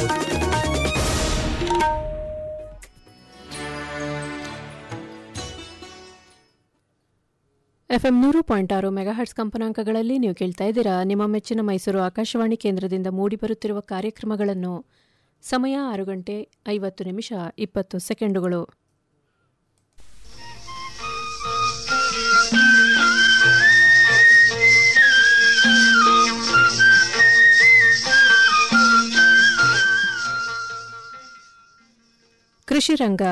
FM ನೂರು point ಆರು megahertz ಕಂಪನಾಂಕಗಳಲ್ಲಿ ನೀವು ಕೇಳ್ತಾ ಇದ್ದೀರಾ ನಿಮ್ಮ ಮೆಚ್ಚಿನ ಮೈಸೂರು ಆಕಾಶವಾಣಿ ಕೇಂದ್ರದಿಂದ ಮೂಡಿಬರುತ್ತಿರುವ ಕಾರ್ಯಕ್ರಮಗಳನ್ನು ಸಮಯ ಆರು ಗಂಟೆ ಐವತ್ತು ನಿಮಿಷ ಇಪ್ಪತ್ತು ಸೆಕೆಂಡುಗಳು ಕೃಷಿ ರಂಗ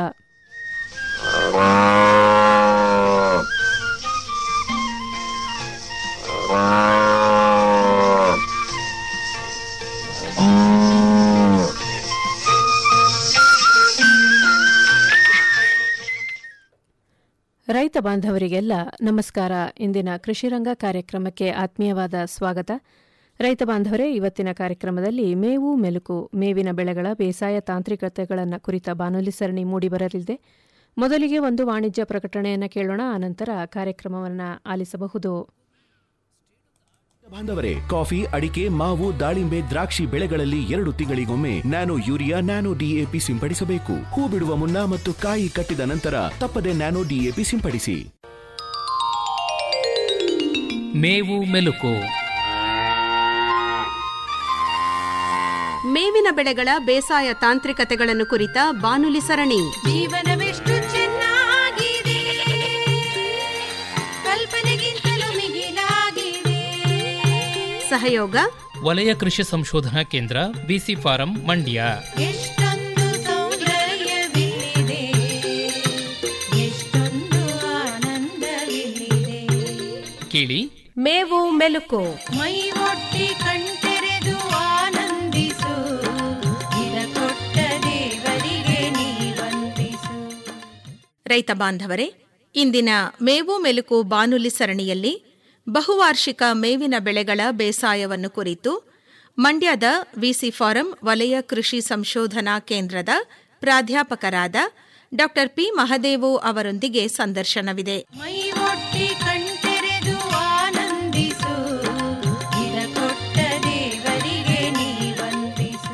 ರೈತ ಬಾಂಧವರಿಗೆಲ್ಲ ನಮಸ್ಕಾರ ಇಂದಿನ ಕೃಷಿರಂಗ ಕಾರ್ಯಕ್ರಮಕ್ಕೆ ಆತ್ಮೀಯವಾದ ಸ್ವಾಗತ ರೈತ ಬಾಂಧವರೇ ಇವತ್ತಿನ ಕಾರ್ಯಕ್ರಮದಲ್ಲಿ ಮೇವು ಮೆಲುಕು ಮೇವಿನ ಬೆಳೆಗಳ ಬೇಸಾಯ ತಾಂತ್ರಿಕತೆಗಳನ್ನು ಕುರಿತ ಬಾನುಲಿ ಸರಣಿ ಮೂಡಿಬರಲಿದೆ ಮೊದಲಿಗೆ ಒಂದು ವಾಣಿಜ್ಯ ಪ್ರಕಟಣೆಯನ್ನು ಕೇಳೋಣ ಆನಂತರ ಕಾರ್ಯಕ್ರಮವನ್ನು ಆಲಿಸಬಹುದು ಬಾಂಧವರೇ ಕಾಫಿ ಅಡಿಕೆ ಮಾವು ದಾಳಿಂಬೆ ದ್ರಾಕ್ಷಿ ಬೆಳೆಗಳಲ್ಲಿ ಎರಡು ತಿಂಗಳಿಗೊಮ್ಮೆ ನ್ಯಾನೋ ಯೂರಿಯಾ ನ್ಯಾನೋ ಡಿಎಪಿ ಸಿಂಪಡಿಸಬೇಕು ಹೂ ಬಿಡುವ ಮುನ್ನ ಮತ್ತು ಕಾಯಿ ಕಟ್ಟಿದ ನಂತರ ತಪ್ಪದೆ ನ್ಯಾನೋ ಡಿಎಪಿ ಸಿಂಪಡಿಸಿ ಮೇವು ಮೆಲುಕು ಮೇವಿನ ಬೆಳೆಗಳ ಬೇಸಾಯ ತಾಂತ್ರಿಕತೆಗಳನ್ನು ಕುರಿತ ಬಾನುಲಿ ಸರಣಿ ಜೀವನವೆಷ್ಟು ಚೆನ್ನಾಗಿದೆ ಕಲ್ಪನೆಗಿಂತಲೂ ಮಿಗಿಲಾಗಿದೆ ಸಹಯೋಗ ವಲಯ ಕೃಷಿ ಸಂಶೋಧನಾ ಕೇಂದ್ರ ಬಿಸಿ ಫಾರಂ ಮಂಡ್ಯ ಎಷ್ಟೊಂದು ಸೌಂದರ್ಯವಿಲ್ಲಿದೆ ಎಷ್ಟೊಂದು ಆನಂದವಿಲ್ಲಿದೆ ಕೇಳಿ ಮೇವು ಮೆಲುಕು ಮೈ ಒಟ್ಟಿ ಕಣ್ತೆರೆದು ಆನಂದಿಸು ಇದ ಕೊಟ್ಟ ದೇವರಿಗೆ ನೀ ವಂದಿಸು ರೈತ ಬಾಂಧವರೇ ಇಂದಿನ ಮೇವು ಮೆಲುಕು ಬಾನುಲಿ ಸರಣಿಯಲ್ಲಿ ಬಹುವಾರ್ಷಿಕ ಮೇವಿನ ಬೆಳೆಗಳ ಬೇಸಾಯವನ್ನು ಕುರಿತು ಮಂಡ್ಯದ ವಿಸಿ ಫಾರಂ ವಲಯ ಕೃಷಿ ಸಂಶೋಧನಾ ಕೇಂದ್ರದ ಪ್ರಾಧ್ಯಾಪಕರಾದ ಡಾ ಪಿ ಮಹದೇವು ಅವರೊಂದಿಗೆ ಸಂದರ್ಶನವಿದೆ ಮೈ ಒಟ್ಟಿ ಕಣ್ತೆರೆದು ಆನಂದಿಸು ಇದ ಕೊಟ್ಟ ದೇವರಿಗೆ ನೀ ವಂದಿಸು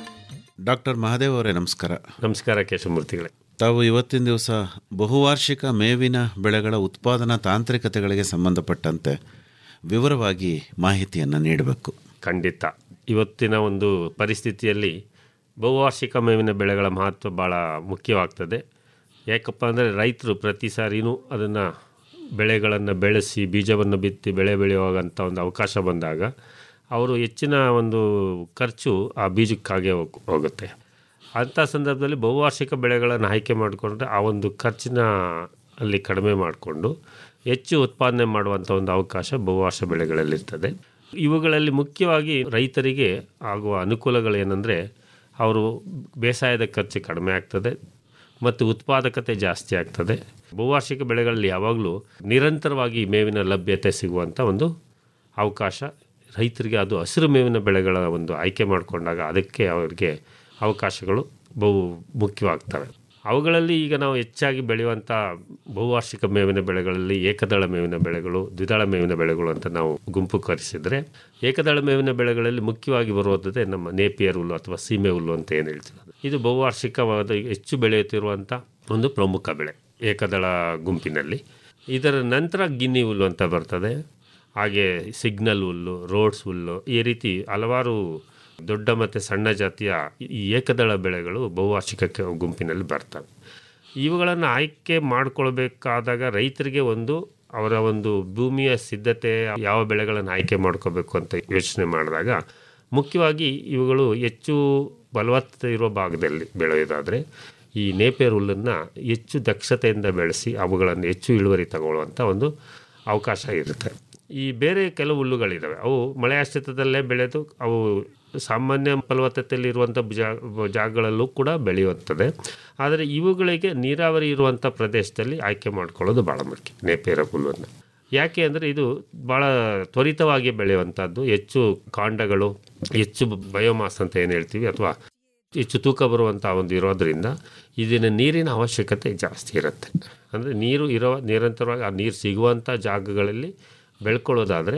ಡಾಕ್ಟರ್ ಮಹಾದೇವ್ ಅವರೇ ನಮಸ್ಕಾರ ನಮಸ್ಕಾರ ಕೇಶವಮೂರ್ತಿಗಳೇ ತಾವು ಇವತ್ತಿನ ದಿವಸ ಬಹುವಾರ್ಷಿಕ ಮೇವಿನ ಬೆಳೆಗಳ ಉತ್ಪಾದನಾ ತಾಂತ್ರಿಕತೆಗಳಿಗೆ ಸಂಬಂಧಪಟ್ಟಂತೆ ವಿವರವಾಗಿ ಮಾಹಿತಿಯನ್ನು ನೀಡಬೇಕು ಖಂಡಿತ ಇವತ್ತಿನ ಒಂದು ಪರಿಸ್ಥಿತಿಯಲ್ಲಿ ಬಹುವಾರ್ಷಿಕ ಮೇವಿನ ಬೆಳೆಗಳ ಮಹತ್ವ ಭಾಳ ಮುಖ್ಯವಾಗ್ತದೆ ಯಾಕಪ್ಪ ಅಂದರೆ ರೈತರು ಪ್ರತಿ ಸಾರಿನೂ ಅದನ್ನು ಬೆಳೆಗಳನ್ನು ಬೆಳೆಸಿ ಬೀಜವನ್ನು ಬಿತ್ತಿ ಬೆಳೆ ಬೆಳೆಯುವಾಗಂಥ ಒಂದು ಅವಕಾಶ ಬಂದಾಗ ಅವರು ಹೆಚ್ಚಿನ ಒಂದು ಖರ್ಚು ಆ ಬೀಜಕ್ಕಾಗೆ ಹೋಗ್- ಹೋಗುತ್ತೆ ಅಂಥ ಸಂದರ್ಭದಲ್ಲಿ ಬಹುವಾರ್ಷಿಕ ಬೆಳೆಗಳನ್ನು ಆಯ್ಕೆ ಮಾಡಿಕೊಂಡ್ರೆ ಆ ಒಂದು ಖರ್ಚಿನ ಅಲ್ಲಿ ಕಡಿಮೆ ಮಾಡಿಕೊಂಡು ಹೆಚ್ಚು ಉತ್ಪಾದನೆ ಮಾಡುವಂಥ ಒಂದು ಅವಕಾಶ ಬಹುವಾರ್ಷ ಬೆಳೆಗಳಲ್ಲಿರ್ತದೆ ಇವುಗಳಲ್ಲಿ ಮುಖ್ಯವಾಗಿ ರೈತರಿಗೆ ಆಗುವ ಅನುಕೂಲಗಳೇನೆಂದರೆ ಅವರು ಬೇಸಾಯದ ಖರ್ಚು ಕಡಿಮೆ ಆಗ್ತದೆ ಮತ್ತು ಉತ್ಪಾದಕತೆ ಜಾಸ್ತಿ ಆಗ್ತದೆ ಬಹುವಾರ್ಷಿಕ ಬೆಳೆಗಳಲ್ಲಿ ಯಾವಾಗಲೂ ನಿರಂತರವಾಗಿ ಮೇವಿನ ಲಭ್ಯತೆ ಸಿಗುವಂಥ ಒಂದು ಅವಕಾಶ ರೈತರಿಗೆ ಅದು ಹಸಿರು ಮೇವಿನ ಬೆಳೆಗಳ ಒಂದು ಆಯ್ಕೆ ಮಾಡಿಕೊಂಡಾಗ ಅದಕ್ಕೆ ಅವರಿಗೆ ಅವಕಾಶಗಳು ಬಹು ಮುಖ್ಯವಾಗ್ತವೆ ಅವುಗಳಲ್ಲಿ ಈಗ ನಾವು ಹೆಚ್ಚಾಗಿ ಬೆಳೆಯುವಂಥ ಬಹುವಾರ್ಷಿಕ ಮೇವಿನ ಬೆಳೆಗಳಲ್ಲಿ ಏಕದಳ ಮೇವಿನ ಬೆಳೆಗಳು ದ್ವಿದಳ ಮೇವಿನ ಬೆಳೆಗಳು ಅಂತ ನಾವು ಗುಂಪು ಕರೆಸಿದರೆ ಏಕದಳ ಮೇವಿನ ಬೆಳೆಗಳಲ್ಲಿ ಮುಖ್ಯವಾಗಿ ಬರುವುದೇ ನಮ್ಮ ನೇಪಿಯರ್ ಹುಲ್ಲು ಅಥವಾ ಸೀಮೆ ಹುಲ್ಲು ಅಂತ ಏನು ಹೇಳ್ತೀವಿ ಇದು ಬಹುವಾರ್ಷಿಕವಾದ ಹೆಚ್ಚು ಬೆಳೆಯುತ್ತಿರುವಂಥ ಒಂದು ಪ್ರಮುಖ ಬೆಳೆ ಏಕದಳ ಗುಂಪಿನಲ್ಲಿ ಇದರ ನಂತರ ಗಿನ್ನಿ ಹುಲ್ಲು ಅಂತ ಬರ್ತದೆ ಹಾಗೆ ಸಿಗ್ನಲ್ ಹುಲ್ಲು ರೋಡ್ಸ್ ಹುಲ್ಲು ಈ ರೀತಿ ಹಲವಾರು ದೊಡ್ಡ ಮತ್ತು ಸಣ್ಣ ಜಾತಿಯ ಈ ಏಕದಳ ಬೆಳೆಗಳು ಬಹುವಾರ್ಷಿಕ ಕೆ- ಗುಂಪಿನಲ್ಲಿ ಬರ್ತವೆ ಇವುಗಳನ್ನು ಆಯ್ಕೆ ಮಾಡಿಕೊಳ್ಬೇಕಾದಾಗ ರೈತರಿಗೆ ಒಂದು ಅವರ ಒಂದು ಭೂಮಿಯ ಸಿದ್ಧತೆ ಯಾವ ಬೆಳೆಗಳನ್ನು ಆಯ್ಕೆ ಮಾಡ್ಕೋಬೇಕು ಅಂತ ಯೋಚನೆ ಮಾಡಿದಾಗ ಮುಖ್ಯವಾಗಿ ಇವುಗಳು ಹೆಚ್ಚು ಫಲವತ್ತತೆ ಇರುವ ಭಾಗದಲ್ಲಿ ಬೆಳೆಯೋದಾದರೆ ಈ ನೇಪೇರ್ ಹುಲ್ಲನ್ನು ಹೆಚ್ಚು ದಕ್ಷತೆಯಿಂದ ಬೆಳೆಸಿ ಅವುಗಳನ್ನು ಹೆಚ್ಚು ಇಳುವರಿ ತಗೊಳ್ಳುವಂಥ ಒಂದು ಅವಕಾಶ ಇರುತ್ತೆ ಈ ಬೇರೆ ಕೆಲವು ಹುಲ್ಲುಗಳಿದ್ದಾವೆ ಅವು ಮಳೆಯಾಶ್ರಿತದಲ್ಲೇ ಬೆಳೆದು ಅವು ಸಾಮಾನ್ಯ ಫಲವತ್ತತೆಯಲ್ಲಿ ಇರುವಂಥ ಜಾ ಜಾಗಗಳಲ್ಲೂ ಕೂಡ ಬೆಳೆಯುತ್ತದೆ ಆದರೆ ಇವುಗಳಿಗೆ ನೀರಾವರಿ ಇರುವಂಥ ಪ್ರದೇಶದಲ್ಲಿ ಆಯ್ಕೆ ಮಾಡ್ಕೊಳ್ಳೋದು ಭಾಳ ಮುಖ್ಯ ನೇಪೇರ ಹುಲ್ಲನ್ನು ಯಾಕೆ ಅಂದರೆ ಇದು ಭಾಳ ತ್ವರಿತವಾಗಿ ಬೆಳೆಯುವಂಥದ್ದು ಹೆಚ್ಚು ಕಾಂಡಗಳು ಹೆಚ್ಚು ಬಯೋಮಾಸ್ ಅಂತ ಏನು ಹೇಳ್ತೀವಿ ಅಥವಾ ಹೆಚ್ಚು ತೂಕ ಬರುವಂಥ ಒಂದು ಇರೋದ್ರಿಂದ ಇದನ್ನು ನೀರಿನ ಅವಶ್ಯಕತೆ ಜಾಸ್ತಿ ಇರುತ್ತೆ ಅಂದರೆ ನೀರು ಇರೋ ನಿರಂತರವಾಗಿ ಆ ನೀರು ಸಿಗುವಂಥ ಜಾಗಗಳಲ್ಲಿ ಬೆಳ್ಕೊಳ್ಳೋದಾದರೆ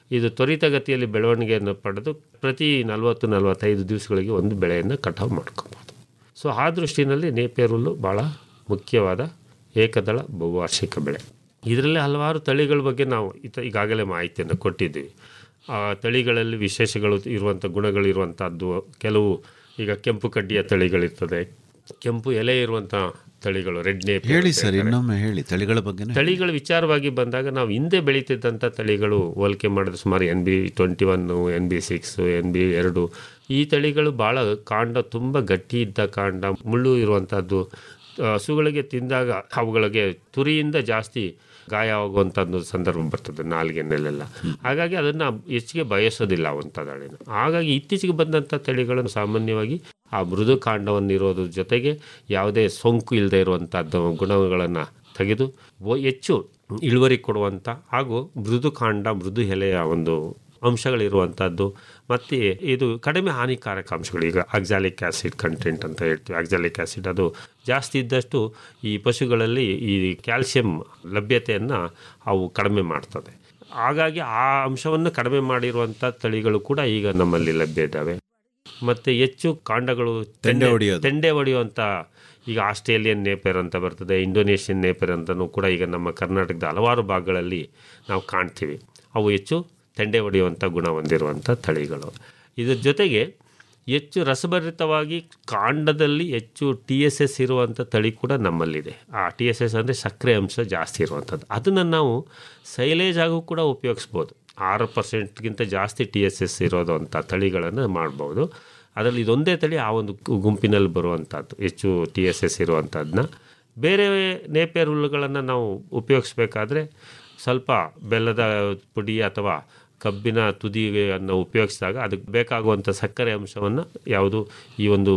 ಇದು ತ್ವರಿತಗತಿಯಲ್ಲಿ ಬೆಳವಣಿಗೆಯನ್ನು ಪಡೆದು ಪ್ರತಿ ನಲವತ್ತು ನಲವತ್ತೈದು ದಿವಸಗಳಿಗೆ ಒಂದು ಬೆಳೆಯನ್ನು ಕಟಾವು ಮಾಡ್ಕೊಬೋದು ಸೊ ಆ ದೃಷ್ಟಿನಲ್ಲಿ ನೇಪಿಯರ್ ಹುಲ್ಲು ಭಾಳ ಮುಖ್ಯವಾದ ಏಕದಳ ಬಹುವಾರ್ಷಿಕ ಬೆಳೆ ಇದರಲ್ಲಿ ಹಲವಾರು ತಳಿಗಳ ಬಗ್ಗೆ ನಾವು ಇತ ಈಗಾಗಲೇ ಮಾಹಿತಿಯನ್ನು ಕೊಟ್ಟಿದ್ದೀವಿ ಆ ತಳಿಗಳಲ್ಲಿ ವಿಶೇಷಗಳು ಇರುವಂಥ ಗುಣಗಳಿರುವಂಥದ್ದು ಕೆಲವು ಈಗ ಕೆಂಪು ಕಡ್ಡಿಯ ತಳಿಗಳಿರ್ತದೆ ಕೆಂಪು ಎಲೆ ಇರುವಂಥ ತಳಿಗಳು ರೆಡ್ ನೇಪ್ ಹೇಳಿ ಸರ್ ಇನ್ನೊಮ್ಮೆ ಹೇಳಿ ತಳಿಗಳ ಬಗ್ಗೆ ತಳಿಗಳ ವಿಚಾರವಾಗಿ ಬಂದಾಗ ನಾವು ಹಿಂದೆ ಬೆಳೀತಿದ್ದಂಥ ತಳಿಗಳು ಹೋಲಿಕೆ ಮಾಡಿದ್ರೆ ಸುಮಾರು N B twenty one N B six N B ಎರಡು ಈ ತಳಿಗಳು ಭಾಳ ಕಾಂಡ ತುಂಬ ಗಟ್ಟಿ ಇದ್ದ ಕಾಂಡ ಮುಳ್ಳು ಇರುವಂಥದ್ದು ಆ, ಹಸುಗಳಿಗೆ ತಿಂದಾಗ ಅವುಗಳಿಗೆ ತುರಿಯಿಂದ ಜಾಸ್ತಿ ಗಾಯ ಆಗುವಂಥದ್ದು ಸಂದರ್ಭ ಬರ್ತದೆ ನಾಲ್ಗೆನಲ್ಲೆಲ್ಲ ಹಾಗಾಗಿ ಅದನ್ನು ಹೆಚ್ಚಿಗೆ ಬಯಸೋದಿಲ್ಲ ಅವಂಥ ತಳಿನ ಹಾಗಾಗಿ ಇತ್ತೀಚೆಗೆ ಬಂದಂಥ ತಳಿಗಳನ್ನು ಸಾಮಾನ್ಯವಾಗಿ ಆ ಮೃದು ಕಾಂಡವನ್ನು ಇರೋದ್ರ ಜೊತೆಗೆ ಯಾವುದೇ ಸೋಂಕು ಇಲ್ಲದೆ ಇರುವಂಥದ್ದು ಗುಣಗಳನ್ನು ತೆಗೆದು ಒ- ಹೆಚ್ಚು ಇಳುವರಿ ಕೊಡುವಂಥ ಹಾಗೂ ಮೃದು ಕಾಂಡ ಮೃದು ಎಲೆಯ ಒಂದು ಅಂಶಗಳಿರುವಂಥದ್ದು ಮತ್ತು ಇದು ಕಡಿಮೆ ಹಾನಿಕಾರಕ ಅಂಶಗಳು ಈಗ ಆಕ್ಸಾಲಿಕ್ ಆ್ಯಸಿಡ್ ಕಂಟೆಂಟ್ ಅಂತ ಹೇಳ್ತೀವಿ ಆಕ್ಸಾಲಿಕ್ ಆ್ಯಸಿಡ್ ಅದು ಜಾಸ್ತಿ ಇದ್ದಷ್ಟು ಈ ಪಶುಗಳಲ್ಲಿ ಈ ಕ್ಯಾಲ್ಸಿಯಂ ಲಭ್ಯತೆಯನ್ನು ಅವು ಕಡಿಮೆ ಮಾಡ್ತದೆ ಹಾಗಾಗಿ ಆ ಅಂಶವನ್ನು ಕಡಿಮೆ ಮಾಡಿರುವಂಥ ತಳಿಗಳು ಕೂಡ ಈಗ ನಮ್ಮಲ್ಲಿ ಲಭ್ಯ ಇದ್ದಾವೆ ಮತ್ತು ಹೆಚ್ಚು ಕಾಂಡಗಳು ತೆಂಡೆ ಹೊಡೆಯೋದು. ತೆಂಡೆ ಹೊಡೆಯುವಂಥ ಈಗ ಆಸ್ಟ್ರೇಲಿಯನ್ ನೇಪರ್ ಅಂತ ಬರ್ತದೆ ಇಂಡೋನೇಷ್ಯನ್ ನೇಪರ್ ಅಂತಲೂ ಕೂಡ ಈಗ ನಮ್ಮ ಕರ್ನಾಟಕದ ಹಲವಾರು ಭಾಗಗಳಲ್ಲಿ ನಾವು ಕಾಣ್ತೀವಿ ಅವು ಹೆಚ್ಚು ತೆಂಡೆ ಹೊಡೆಯುವಂಥ ಗುಣ ಹೊಂದಿರುವಂಥ ತಳಿಗಳು ಇದ್ರ ಜೊತೆಗೆ ಹೆಚ್ಚು ರಸಭರಿತವಾಗಿ ಕಾಂಡದಲ್ಲಿ ಹೆಚ್ಚು ಟಿ ಎಸ್ ಎಸ್ ಇರುವಂಥ ತಳಿ ಕೂಡ ನಮ್ಮಲ್ಲಿದೆ ಆ ಟಿ ಎಸ್ ಎಸ್ ಅಂದರೆ ಸಕ್ಕರೆ ಅಂಶ ಜಾಸ್ತಿ ಇರುವಂಥದ್ದು ಅದನ್ನು ನಾವು ಸೈಲೇಜ್ ಆಗು ಕೂಡ ಉಪಯೋಗಿಸ್ಬೋದು ಆರು ಪರ್ಸೆಂಟ್ಗಿಂತ ಜಾಸ್ತಿ ಟಿ ಎಸ್ ಎಸ್ ಇರೋದು ಅಂಥ ತಳಿಗಳನ್ನು ಮಾಡ್ಬೋದು ಅದರಲ್ಲಿ ಇದೊಂದೇ ತಳಿ ಆ ಒಂದು ಗು- ಗುಂಪಿನಲ್ಲಿ ಬರುವಂಥದ್ದು ಹೆಚ್ಚು ಟಿ ಎಸ್ ಎಸ್ ಇರುವಂಥದ್ದನ್ನ ಬೇರೆ ನೇಪೇರ್ ಹುಲ್ಲುಗಳನ್ನು ನಾವು ಉಪಯೋಗಿಸ್ಬೇಕಾದ್ರೆ ಸ್ವಲ್ಪ ಬೆಲ್ಲದ ಪುಡಿ ಅಥವಾ ಕಬ್ಬಿನ ತುದಿಯನ್ನು ಉಪಯೋಗಿಸಿದಾಗ ಅದಕ್ಕೆ ಬೇಕಾಗುವಂಥ ಸಕ್ಕರೆ ಅಂಶವನ್ನು ಯಾವುದು ಈ ಒಂದು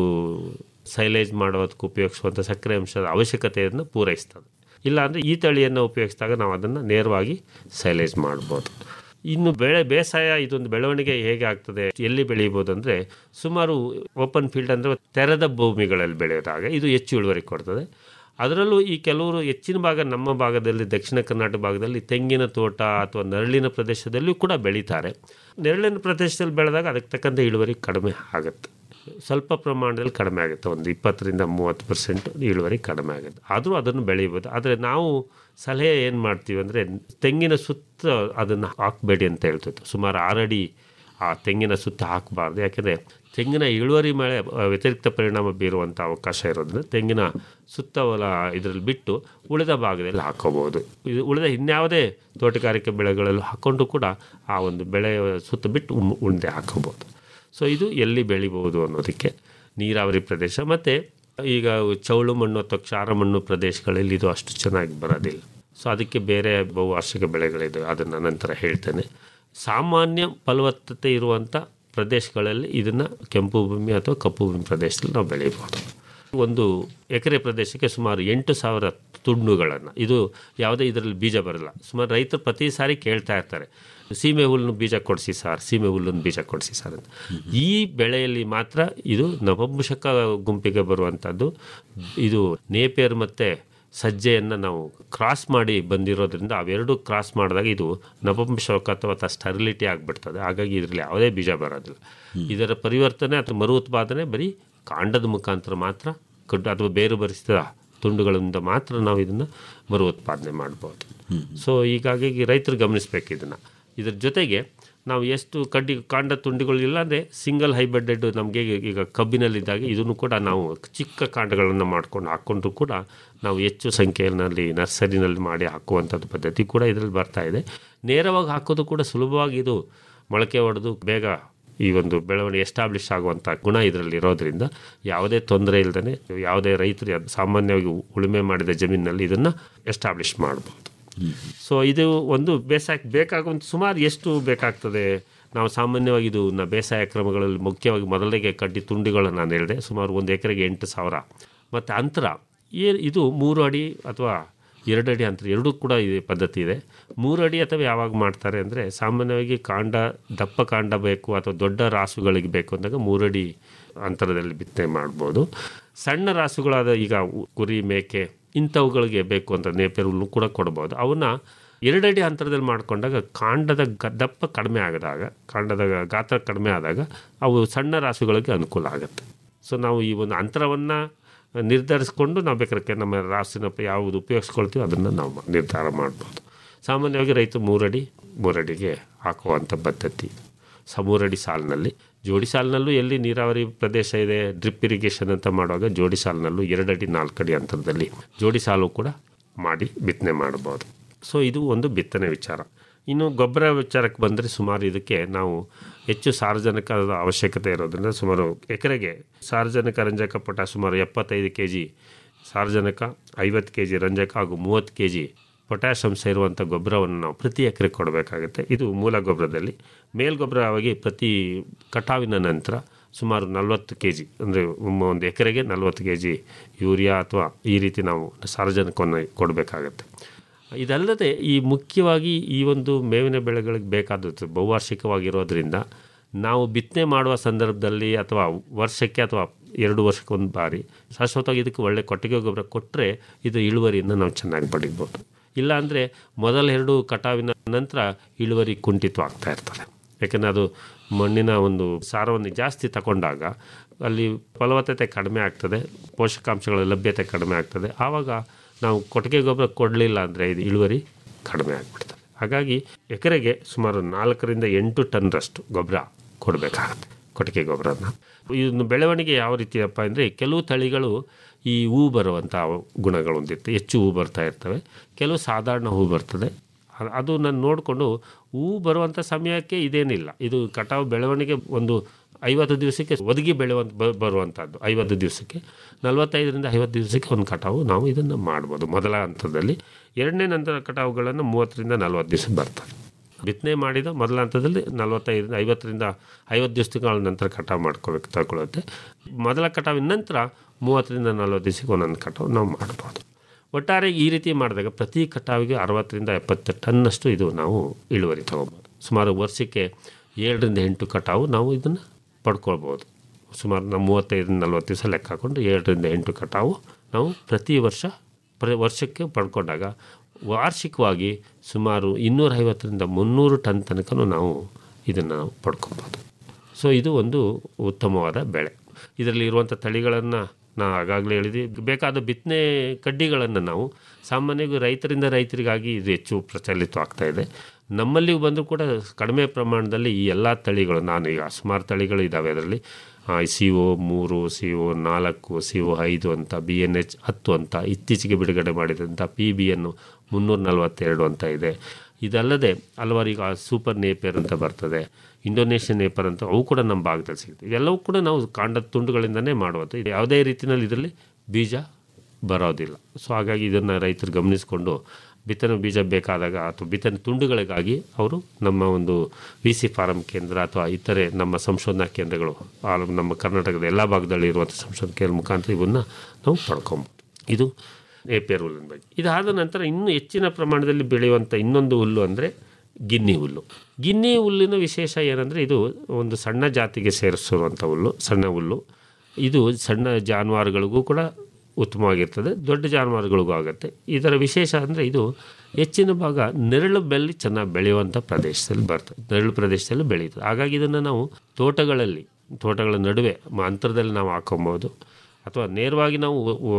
ಸೈಲೇಜ್ ಮಾಡೋದಕ್ಕೆ ಉಪಯೋಗಿಸುವಂಥ ಸಕ್ಕರೆ ಅಂಶದ ಅವಶ್ಯಕತೆಯನ್ನು ಪೂರೈಸ್ತದೆ ಇಲ್ಲಾಂದರೆ ಈ ತಳಿಯನ್ನು ಉಪಯೋಗಿಸಿದಾಗ ನಾವು ಅದನ್ನು ನೇರವಾಗಿ ಸೈಲೇಜ್ ಮಾಡ್ಬೋದು ಇನ್ನು ಬೆಳೆ ಬೇಸಾಯ ಇದೊಂದು ಬೆಳವಣಿಗೆ ಹೇಗೆ ಆಗ್ತದೆ ಎಲ್ಲಿ ಬೆಳೀಬೋದು ಅಂದರೆ ಸುಮಾರು ಓಪನ್ ಫೀಲ್ಡ್ ಅಂದರೆ ತೆರೆದ ಭೂಮಿಗಳಲ್ಲಿ ಬೆಳೆಯೋದಾಗ ಇದು ಹೆಚ್ಚು ಇಳುವರಿ ಕೊಡ್ತದೆ ಅದರಲ್ಲೂ ಈ ಕೆಲವರು ಹೆಚ್ಚಿನ ಭಾಗ ನಮ್ಮ ಭಾಗದಲ್ಲಿ ದಕ್ಷಿಣ ಕರ್ನಾಟಕ ಭಾಗದಲ್ಲಿ ತೆಂಗಿನ ತೋಟ ಅಥವಾ ನೆರಳಿನ ಪ್ರದೇಶದಲ್ಲಿಯೂ ಕೂಡ ಬೆಳೀತಾರೆ ನೆರಳಿನ ಪ್ರದೇಶದಲ್ಲಿ ಬೆಳೆದಾಗ ಅದಕ್ಕೆ ತಕ್ಕಂತೆ ಇಳುವರಿ ಕಡಿಮೆ ಆಗುತ್ತೆ ಸ್ವಲ್ಪ ಪ್ರಮಾಣದಲ್ಲಿ ಕಡಿಮೆ ಆಗುತ್ತೆ ಒಂದು ಇಪ್ಪತ್ತರಿಂದ ಮೂವತ್ತು ಪರ್ಸೆಂಟ್ ಇಳುವರಿ ಕಡಿಮೆ ಆಗುತ್ತೆ ಆದರೂ ಅದನ್ನು ಬೆಳೀಬೋದು ಆದರೆ ನಾವು ಸಲಹೆ ಏನು ಮಾಡ್ತೀವಿ ಅಂದರೆ ತೆಂಗಿನ ಸುತ್ತ ಅದನ್ನು ಹಾಕಬೇಡಿ ಅಂತ ಹೇಳ್ತಿತ್ತು ಸುಮಾರು ಆರಡಿ ಆ ತೆಂಗಿನ ಸುತ್ತ ಹಾಕಬಾರ್ದು ಯಾಕೆಂದರೆ ತೆಂಗಿನ ಇಳುವರಿ ಮೇಲೆ ಆ, ವ್ಯತಿರಿಕ್ತ ಪರಿಣಾಮ ಬೀರುವಂಥ ಅವಕಾಶ ಇರೋದ್ರಿಂದ ತೆಂಗಿನ ಸುತ್ತ ಹೊಲ ಇದರಲ್ಲಿ ಬಿಟ್ಟು ಉಳಿದ ಭಾಗದಲ್ಲಿ ಹಾಕೋಬೋದು ಇದು ಉಳಿದ ಇನ್ಯಾವುದೇ ತೋಟಗಾರಿಕೆ ಬೆಳೆಗಳಲ್ಲೂ ಹಾಕ್ಕೊಂಡು ಕೂಡ ಆ ಒಂದು ಬೆಳೆಯ ಸುತ್ತ ಬಿಟ್ಟು ಉಮ್- ಉಂಡೆ ಹಾಕೋಬೋದು ಸೊ ಇದು ಎಲ್ಲಿ ಬೆಳಿಬೋದು ಅನ್ನೋದಕ್ಕೆ ನೀರಾವರಿ ಪ್ರದೇಶ ಮತ್ತು ಈಗ ಚೌಳು ಮಣ್ಣು ಅಥವಾ ಕ್ಷಾರ ಮಣ್ಣು ಪ್ರದೇಶಗಳಲ್ಲಿ ಇದು ಅಷ್ಟು ಚೆನ್ನಾಗಿ ಬರೋದಿಲ್ಲ ಸೊ ಅದಕ್ಕೆ ಬೇರೆ ಬಹುವಾರ್ಷಿಕ ಬೆಳೆಗಳಿದೆ ಅದನ್ನು ನಂತರ ಹೇಳ್ತೇನೆ ಸಾಮಾನ್ಯ ಫಲವತ್ತತೆ ಇರುವಂಥ ಪ್ರದೇಶಗಳಲ್ಲಿ ಇದನ್ನು ಕೆಂಪು ಭೂಮಿ ಅಥವಾ ಕಪ್ಪು ಭೂಮಿ ಪ್ರದೇಶದಲ್ಲಿ ನಾವು ಬೆಳೀಬೋದು ಒಂದು ಎಕರೆ ಪ್ರದೇಶಕ್ಕೆ ಸುಮಾರು ಎಂಟು ಸಾವಿರ ತುಂಡುಗಳನ್ನು ಇದು ಯಾವುದೇ ಇದರಲ್ಲಿ ಬೀಜ ಬರಲ್ಲ ಸುಮಾರು ರೈತರು ಪ್ರತಿ ಸಾರಿ ಕೇಳ್ತಾ ಇರ್ತಾರೆ ಸೀಮೆ ಹುಲ್ಲನ್ನು ಬೀಜ ಕೊಡಿಸಿ ಸರ್ ಸೀಮೆ ಹುಲ್ಲನ್ನು ಬೀಜ ಕೊಡಿಸಿ ಸರ್ ಅಂತ ಈ ಬೆಳೆಯಲ್ಲಿ ಮಾತ್ರ ಇದು ನಪಂಸಕ ಗುಂಪಿಗೆ ಬರುವಂಥದ್ದು ಇದು ನೇಪೇರ್ ಮತ್ತು ಸಜ್ಜೆಯನ್ನು ನಾವು ಕ್ರಾಸ್ ಮಾಡಿ ಬಂದಿರೋದ್ರಿಂದ ಅವೆರಡು ಕ್ರಾಸ್ ಮಾಡಿದಾಗ ಇದು ನಪಂಸಕ ಅಥವಾ ಸ್ಟರಿಲಿಟಿ ಆಗಿಬಿಡ್ತದೆ ಹಾಗಾಗಿ ಇದರಲ್ಲಿ ಯಾವುದೇ ಬೀಜ ಬರೋದಿಲ್ಲ ಇದರ ಪರಿವರ್ತನೆ ಅಥವಾ ಮರು ಉತ್ಪಾದನೆ ಬರೀ ಕಾಂಡದ ಮುಖಾಂತರ ಮಾತ್ರ ಕಡ್ಡು ಅಥವಾ ಬೇರು ಬರಿಸಿದ ತುಂಡುಗಳಿಂದ ಮಾತ್ರ ನಾವು ಇದನ್ನು ಮರು ಉತ್ಪಾದನೆ ಮಾಡ್ಬೋದು ಸೊ ಹೀಗಾಗಿ ರೈತರು ಗಮನಿಸಬೇಕು ಇದನ್ನು ಇದ್ರ ಜೊತೆಗೆ ನಾವು ಎಷ್ಟು ಕಡ್ಡಿ ಕಾಂಡ ತುಂಡಿಗಳು ಇಲ್ಲ ಅಂದರೆ ಸಿಂಗಲ್ ಹೈಬ್ರಿಡ್ ನಮಗೆ ಈಗ ಕಬ್ಬಿನಲ್ಲಿದ್ದಾಗ ಇದನ್ನು ಕೂಡ ನಾವು ಚಿಕ್ಕ ಕಾಂಡಗಳನ್ನು ಮಾಡ್ಕೊಂಡು ಹಾಕ್ಕೊಂಡ್ರು ಕೂಡ ನಾವು ಹೆಚ್ಚು ಸಂಖ್ಯೆಯಲ್ಲಿ ನರ್ಸರಿನಲ್ಲಿ ಮಾಡಿ ಹಾಕುವಂಥದ್ದು ಪದ್ಧತಿ ಕೂಡ ಇದರಲ್ಲಿ ಬರ್ತಾ ಇದೆ ನೇರವಾಗಿ ಹಾಕೋದು ಕೂಡ ಸುಲಭವಾಗಿ ಇದು ಮೊಳಕೆ ಹೊಡೆದು ಬೇಗ ಈ ಒಂದು ಬೆಳವಣಿಗೆ ಎಸ್ಟಾಬ್ಲಿಷ್ ಆಗುವಂಥ ಗುಣ ಇದರಲ್ಲಿ ಇರೋದ್ರಿಂದ ಯಾವುದೇ ತೊಂದರೆ ಇಲ್ಲದೇ ಯಾವುದೇ ರೈತರು ಅದ್ ಸಾಮಾನ್ಯವಾಗಿ ಉಳುಮೆ ಮಾಡಿದ ಜಮೀನಿನಲ್ಲಿ ಇದನ್ನು ಎಸ್ಟಾಬ್ಲಿಷ್ ಮಾಡ್ಬೋದು ಸೊ ಇದು ಒಂದು ಬೇಸಾಯಕ್ಕೆ ಬೇಕಾಗುವಂಥ ಸುಮಾರು ಎಷ್ಟು ಬೇಕಾಗ್ತದೆ ನಾವು ಸಾಮಾನ್ಯವಾಗಿ ಇದು ನ ಬೇಸಾಯ ಕ್ರಮಗಳಲ್ಲಿ ಮುಖ್ಯವಾಗಿ ಮೊದಲಿಗೆ ಕಡ್ಡಿ ತುಂಡಿಗಳು ನಾನು ಹೇಳಿದೆ ಸುಮಾರು ಒಂದು ಎಕರೆಗೆ ಎಂಟು ಸಾವಿರ ಮತ್ತು ಅಂತರ ಏ ಇದು ಮೂರು ಅಡಿ ಅಥವಾ ಎರಡು ಅಡಿ ಅಂತರ ಎರಡೂ ಕೂಡ ಇದೆ ಪದ್ಧತಿ ಇದೆ ಮೂರು ಅಡಿ ಅಥವಾ ಯಾವಾಗ ಮಾಡ್ತಾರೆ ಅಂದರೆ ಸಾಮಾನ್ಯವಾಗಿ ಕಾಂಡ ದಪ್ಪ ಕಾಂಡ ಬೇಕು ಅಥವಾ ದೊಡ್ಡ ರಾಸುಗಳಿಗೆ ಬೇಕು ಅಂದಾಗ ಮೂರಡಿ ಅಂತರದಲ್ಲಿ ಬಿತ್ತನೆ ಮಾಡ್ಬೋದು ಸಣ್ಣ ರಾಸುಗಳಾದ ಈಗ ಉ- ಕುರಿ ಮೇಕೆ ಇಂಥವುಗಳಿಗೆ ಬೇಕು ಅಂತ ನೇಪೇರ್ ಹುಲ್ಲು ಕೂಡ ಕೊಡ್ಬೋದು ಅವನ್ನ ಎರಡಡಿ ಅಂತರದಲ್ಲಿ ಮಾಡಿಕೊಂಡಾಗ ಕಾಂಡದ ಗ- ದಪ್ಪ ಕಡಿಮೆ ಆದಾಗ ಕಾಂಡದ ಗಾತ್ರ ಕಡಿಮೆ ಆದಾಗ ಅವು ಸಣ್ಣ ರಾಸುಗಳಿಗೆ ಅನುಕೂಲ ಆಗುತ್ತೆ ಸೊ ನಾವು ಈ ಒಂದು ಅಂತರವನ್ನು ನಿರ್ಧರಿಸ್ಕೊಂಡು ನಾವು ಬೇಕಾದ್ರೆ ನಮ್ಮ ರಾಸಿನ ಯಾವುದು ಉಪಯೋಗಿಸ್ಕೊಳ್ತೀವಿ ಅದನ್ನು ನಾವು ನಿರ್ಧಾರ ಮಾಡ್ಬೋದು ಸಾಮಾನ್ಯವಾಗಿ ರೈತರು ಮೂರಡಿ ಮೂರಡಿಗೆ ಹಾಕುವಂಥ ಪದ್ಧತಿ ಸ ಮೂರಡಿ ಸಾಲಿನಲ್ಲಿ ಜೋಡಿ ಸಾಲಿನಲ್ಲೂ ಎಲ್ಲಿ ನೀರಾವರಿ ಪ್ರದೇಶ ಇದೆ ಡ್ರಿಪ್ ಇರಿಗೇಷನ್ ಅಂತ ಮಾಡುವಾಗ ಜೋಡಿ ಸಾಲಿನಲ್ಲೂ ಎರಡಡಿ ನಾಲ್ಕಡಿ ಅಂತರದಲ್ಲಿ ಜೋಡಿ ಸಾಲು ಕೂಡ ಮಾಡಿ ಬಿತ್ತನೆ ಮಾಡ್ಬೋದು ಸೊ ಇದು ಒಂದು ಬಿತ್ತನೆ ವಿಚಾರ ಇನ್ನು ಗೊಬ್ಬರ ವಿಚಾರಕ್ಕೆ ಬಂದರೆ ಸುಮಾರು ಇದಕ್ಕೆ ನಾವು ಹೆಚ್ಚು ಸಾರ್ವಜನಿಕದ ಅವಶ್ಯಕತೆ ಇರೋದ್ರಿಂದ ಸುಮಾರು ಎಕರೆಗೆ ಸಾರ್ವಜನಿಕ ರಂಜಕ ಪೊಟ್ಟ ಸುಮಾರು ಎಪ್ಪತ್ತೈದು ಕೆ ಜಿ ಸಾರ್ವಜನಿಕ ಐವತ್ತು ಕೆ ಜಿ ರಂಜಕ ಹಾಗೂ ಮೂವತ್ತು ಕೆ ಜಿ ಪೊಟ್ಯಾಷ್ ಅಂಶ ಇರುವಂಥ ಗೊಬ್ಬರವನ್ನು ನಾವು ಪ್ರತಿ ಎಕರೆ ಕೊಡಬೇಕಾಗುತ್ತೆ ಇದು ಮೂಲ ಗೊಬ್ಬರದಲ್ಲಿ ಮೇಲ್ಗೊಬ್ಬರವಾಗಿ ಪ್ರತಿ ಕಟಾವಿನ ನಂತರ ಸುಮಾರು ನಲವತ್ತು ಕೆ ಜಿ ಅಂದರೆ ಒಂದು ಎಕರೆಗೆ ನಲವತ್ತು ಕೆ ಜಿ ಯೂರಿಯಾ ಅಥವಾ ಈ ರೀತಿ ನಾವು ಸಾರ್ವಜನಿಕವನ್ನು ಕೊಡಬೇಕಾಗತ್ತೆ ಇದಲ್ಲದೆ ಈ ಮುಖ್ಯವಾಗಿ ಈ ಒಂದು ಮೇವಿನ ಬೆಳೆಗಳಿಗೆ ಬೇಕಾದದ್ದು ಬಹುವಾರ್ಷಿಕವಾಗಿರೋದ್ರಿಂದ ನಾವು ಬಿತ್ತನೆ ಮಾಡುವ ಸಂದರ್ಭದಲ್ಲಿ ಅಥವಾ ವರ್ಷಕ್ಕೆ ಅಥವಾ ಎರಡು ವರ್ಷಕ್ಕೆ ಒಂದು ಬಾರಿ ಶಾಶ್ವತವಾಗಿ ಇದಕ್ಕೆ ಒಳ್ಳೆ ಕೊಟ್ಟಿಗೆ ಗೊಬ್ಬರ ಕೊಟ್ಟರೆ ಇದು ಇಳುವರಿಯನ್ನು ನಾವು ಚೆನ್ನಾಗಿ ಪಡಿಬೋದು ಇಲ್ಲಾಂದರೆ ಮೊದಲ ಎರಡು ಕಟಾವಿನ ನಂತರ ಇಳುವರಿ ಕುಂಠಿತವಾಗ್ತಾ ಇರ್ತದೆ ಯಾಕೆಂದರೆ ಅದು ಮಣ್ಣಿನ ಒಂದು ಸಾರವನ್ನು ಜಾಸ್ತಿ ತಗೊಂಡಾಗ ಅಲ್ಲಿ ಫಲವತ್ತತೆ ಕಡಿಮೆ ಆಗ್ತದೆ ಪೋಷಕಾಂಶಗಳ ಲಭ್ಯತೆ ಕಡಿಮೆ ಆಗ್ತದೆ ಆವಾಗ ನಾವು ಕೊಟ್ಟಿಗೆ ಗೊಬ್ಬರ ಕೊಡಲಿಲ್ಲ ಅಂದರೆ ಇದು ಇಳುವರಿ ಕಡಿಮೆ ಆಗಿಬಿಡ್ತದೆ ಹಾಗಾಗಿ ಎಕರೆಗೆ ಸುಮಾರು ನಾಲ್ಕರಿಂದ ಎಂಟು ಟನ್ರಷ್ಟು ಗೊಬ್ಬರ ಕೊಡಬೇಕಾಗತ್ತೆ ಕೊಟ್ಟಿಗೆ ಗೊಬ್ಬರನ ಇದನ್ನು ಬೆಳವಣಿಗೆ ಯಾವ ರೀತಿಯಪ್ಪ ಅಂದರೆ ಕೆಲವು ತಳಿಗಳು ಈ ಹೂ ಬರುವಂಥ ಗುಣಗಳು ಹೊಂದಿರುತ್ತೆ ಹೆಚ್ಚು ಹೂ ಬರ್ತಾ ಇರ್ತವೆ ಕೆಲವು ಸಾಧಾರಣ ಹೂ ಬರ್ತದೆ ಅ- ಅದು ನಾನು ನೋಡಿಕೊಂಡು ಹೂ ಬರುವಂಥ ಸಮಯಕ್ಕೆ ಇದೇನಿಲ್ಲ ಇದು ಕಟಾವು ಬೆಳವಣಿಗೆ ಒಂದು ಐವತ್ತು ದಿವಸಕ್ಕೆ ಒದಗಿ ಬೆಳೆಯುವಂಥ ಬ ಬರುವಂಥದ್ದು ಐವತ್ತು ದಿವಸಕ್ಕೆ ನಲವತ್ತೈದರಿಂದ ಐವತ್ತು ದಿವಸಕ್ಕೆ ಒಂದು ಕಟಾವು ನಾವು ಇದನ್ನು ಮಾಡ್ಬೋದು ಮೊದಲ ಹಂತದಲ್ಲಿ ಎರಡನೇ ನಂತರ ಕಟಾವುಗಳನ್ನು ಮೂವತ್ತರಿಂದ ನಲ್ವತ್ತು ದಿವಸ ಬರ್ತವೆ ಬಿತ್ತನೆ ಮಾಡಿದ ಮೊದಲ ಹಂತದಲ್ಲಿ ನಲವತ್ತೈದರಿಂದ ಐವತ್ತರಿಂದ ಐವತ್ತು ದಿವಸಗಳ ನಂತರ ಕಟಾವು ಮಾಡ್ಕೋಬೇಕು ತಗೊಳುತ್ತೆ ಮೊದಲ ಕಟಾವಿನ ನಂತರ ಮೂವತ್ತರಿಂದ ನಲ್ವತ್ತು ದಿವಸಕ್ಕೆ ಒಂದೊಂದು ಕಟಾವು ನಾವು ಮಾಡ್ಬೋದು ಒಟ್ಟಾರೆ ಈ ರೀತಿ ಮಾಡಿದಾಗ ಪ್ರತಿ ಕಟಾವಿಗೆ ಅರವತ್ತರಿಂದ ಎಪ್ಪತ್ತು ಟನ್ನಷ್ಟು ಇದು ನಾವು ಇಳುವರಿ ತೊಗೊಬೋದು ಸುಮಾರು ವರ್ಷಕ್ಕೆ ಏಳರಿಂದ ಎಂಟು ಕಟಾವು ನಾವು ಇದನ್ನು ಪಡ್ಕೊಳ್ಬೋದು ಸುಮಾರು ನಾವು ಮೂವತ್ತೈದರಿಂದ ನಲ್ವತ್ತು ದಿವಸ ಲೆಕ್ಕ ಹಾಕೊಂಡು ಏಳರಿಂದ ಎಂಟು ಕಟಾವು ನಾವು ಪ್ರತಿ ವರ್ಷ ಪ್ರ ವರ್ಷಕ್ಕೆ ಪಡ್ಕೊಂಡಾಗ ವಾರ್ಷಿಕವಾಗಿ ಸುಮಾರು ಇನ್ನೂರೈವತ್ತರಿಂದ ಮುನ್ನೂರು ಟನ್ ತನಕ ನಾವು ಇದನ್ನು ನಾವು ಪಡ್ಕೊಬೋದು ಸೊ ಇದು ಒಂದು ಉತ್ತಮವಾದ ಬೆಳೆ ಇದರಲ್ಲಿ ಇರುವಂಥ ತಳಿಗಳನ್ನು ನಾ ಆಗಾಗಲೇ ಹೇಳಿದ್ವಿ ಬೇಕಾದ ಬಿತ್ತನೆ ಕಡ್ಡಿಗಳನ್ನು ನಾವು ಸಾಮಾನ್ಯವಾಗಿ ರೈತರಿಂದ ರೈತರಿಗಾಗಿ ಇದು ಹೆಚ್ಚು ಪ್ರಚಲಿತವಾಗ್ತಾ ಇದೆ ನಮ್ಮಲ್ಲಿ ಬಂದರೂ ಕೂಡ ಕಡಿಮೆ ಪ್ರಮಾಣದಲ್ಲಿ ಈ ಎಲ್ಲ ತಳಿಗಳು ನಾನು ಈಗ ಸುಮಾರು ತಳಿಗಳು ಇದ್ದಾವೆ ಅದರಲ್ಲಿ ಸಿ ಒ ಮೂರು ಸಿ ಒ ನಾಲ್ಕು ಸಿ ಒ ಐದು ಅಂತ ಬಿ ಎನ್ ಎಚ್ ಹತ್ತು ಅಂತ ಇತ್ತೀಚೆಗೆ ಬಿಡುಗಡೆ ಮಾಡಿದಂಥ ಪಿ ಬಿ ಎನ್ನು ಮುನ್ನೂರ ನಲವತ್ತೆರಡು ಅಂತ ಇದೆ ಇದಲ್ಲದೆ ಹಲವಾರು ಈಗ ಸೂಪರ್ ನೇಪೇರ್ ಅಂತ ಬರ್ತದೆ ಇಂಡೋನೇಷ್ಯನ್ ನೇಪರ್ ಅಂತ ಅವು ಕೂಡ ನಮ್ಮ ಭಾಗದಲ್ಲಿ ಸಿಗ್ತವೆ ಇವೆಲ್ಲವೂ ಕೂಡ ನಾವು ಕಾಂಡದ ತುಂಡುಗಳಿಂದನೇ ಮಾಡುವುದು ಇದು ಯಾವುದೇ ರೀತಿಯಲ್ಲಿ ಇದರಲ್ಲಿ ಬೀಜ ಬರೋದಿಲ್ಲ ಸೊ ಹಾಗಾಗಿ ಇದನ್ನು ರೈತರು ಗಮನಿಸಿಕೊಂಡು ಬಿತ್ತನೆ ಬೀಜ ಬೇಕಾದಾಗ ಅಥವಾ ಬಿತ್ತನೆ ತುಂಡುಗಳಿಗಾಗಿ ಅವರು ನಮ್ಮ ಒಂದು ವಿ ಸಿ ಫಾರಂ ಕೇಂದ್ರ ಅಥವಾ ಇತರೆ ನಮ್ಮ ಸಂಶೋಧನಾ ಕೇಂದ್ರಗಳು ಆ ನಮ್ಮ ಕರ್ನಾಟಕದ ಎಲ್ಲ ಭಾಗದಲ್ಲಿ ಇರುವಂಥ ಸಂಶೋಧನಾ ಕೇಂದ್ರ ಮುಖಾಂತರ ಇವನ್ನ ನಾವು ಪಡ್ಕೊಬೋದು ಇದು ನೇಪಿಯರ್ ಹುಲ್ಲಿನ ಬಗ್ಗೆ ಇದಾದ ನಂತರ ಇನ್ನೂ ಹೆಚ್ಚಿನ ಪ್ರಮಾಣದಲ್ಲಿ ಬೆಳೆಯುವಂಥ ಇನ್ನೊಂದು ಹುಲ್ಲು ಅಂದರೆ ಗಿನ್ನಿ ಹುಲ್ಲು ಗಿನ್ನಿ ಹುಲ್ಲಿನ ವಿಶೇಷ ಏನಂದರೆ ಇದು ಒಂದು ಸಣ್ಣ ಜಾತಿಗೆ ಸೇರಿಸಿರುವಂಥ ಹುಲ್ಲು ಸಣ್ಣ ಹುಲ್ಲು ಇದು ಸಣ್ಣ ಜಾನುವಾರುಗಳಿಗೂ ಕೂಡ ಉತ್ತಮವಾಗಿರ್ತದೆ ದೊಡ್ಡ ಜಾನುವಾರುಗಳಿಗೂ ಆಗುತ್ತೆ ಇದರ ವಿಶೇಷ ಅಂದರೆ ಇದು ಹೆಚ್ಚಿನ ಭಾಗ ನೆರಳು ಬೆಲ್ಲಿ ಚೆನ್ನಾಗಿ ಬೆಳೆಯುವಂಥ ಪ್ರದೇಶದಲ್ಲಿ ಬರ್ತದೆ ನೆರಳು ಪ್ರದೇಶದಲ್ಲಿ ಬೆಳೆಯುತ್ತದೆ ಹಾಗಾಗಿ ಇದನ್ನು ನಾವು ತೋಟಗಳಲ್ಲಿ ತೋಟಗಳ ನಡುವೆ ಮ- ಅಂತರದಲ್ಲಿ ನಾವು ಹಾಕೊಬೋದು ಅಥವಾ ನೇರವಾಗಿ ನಾವು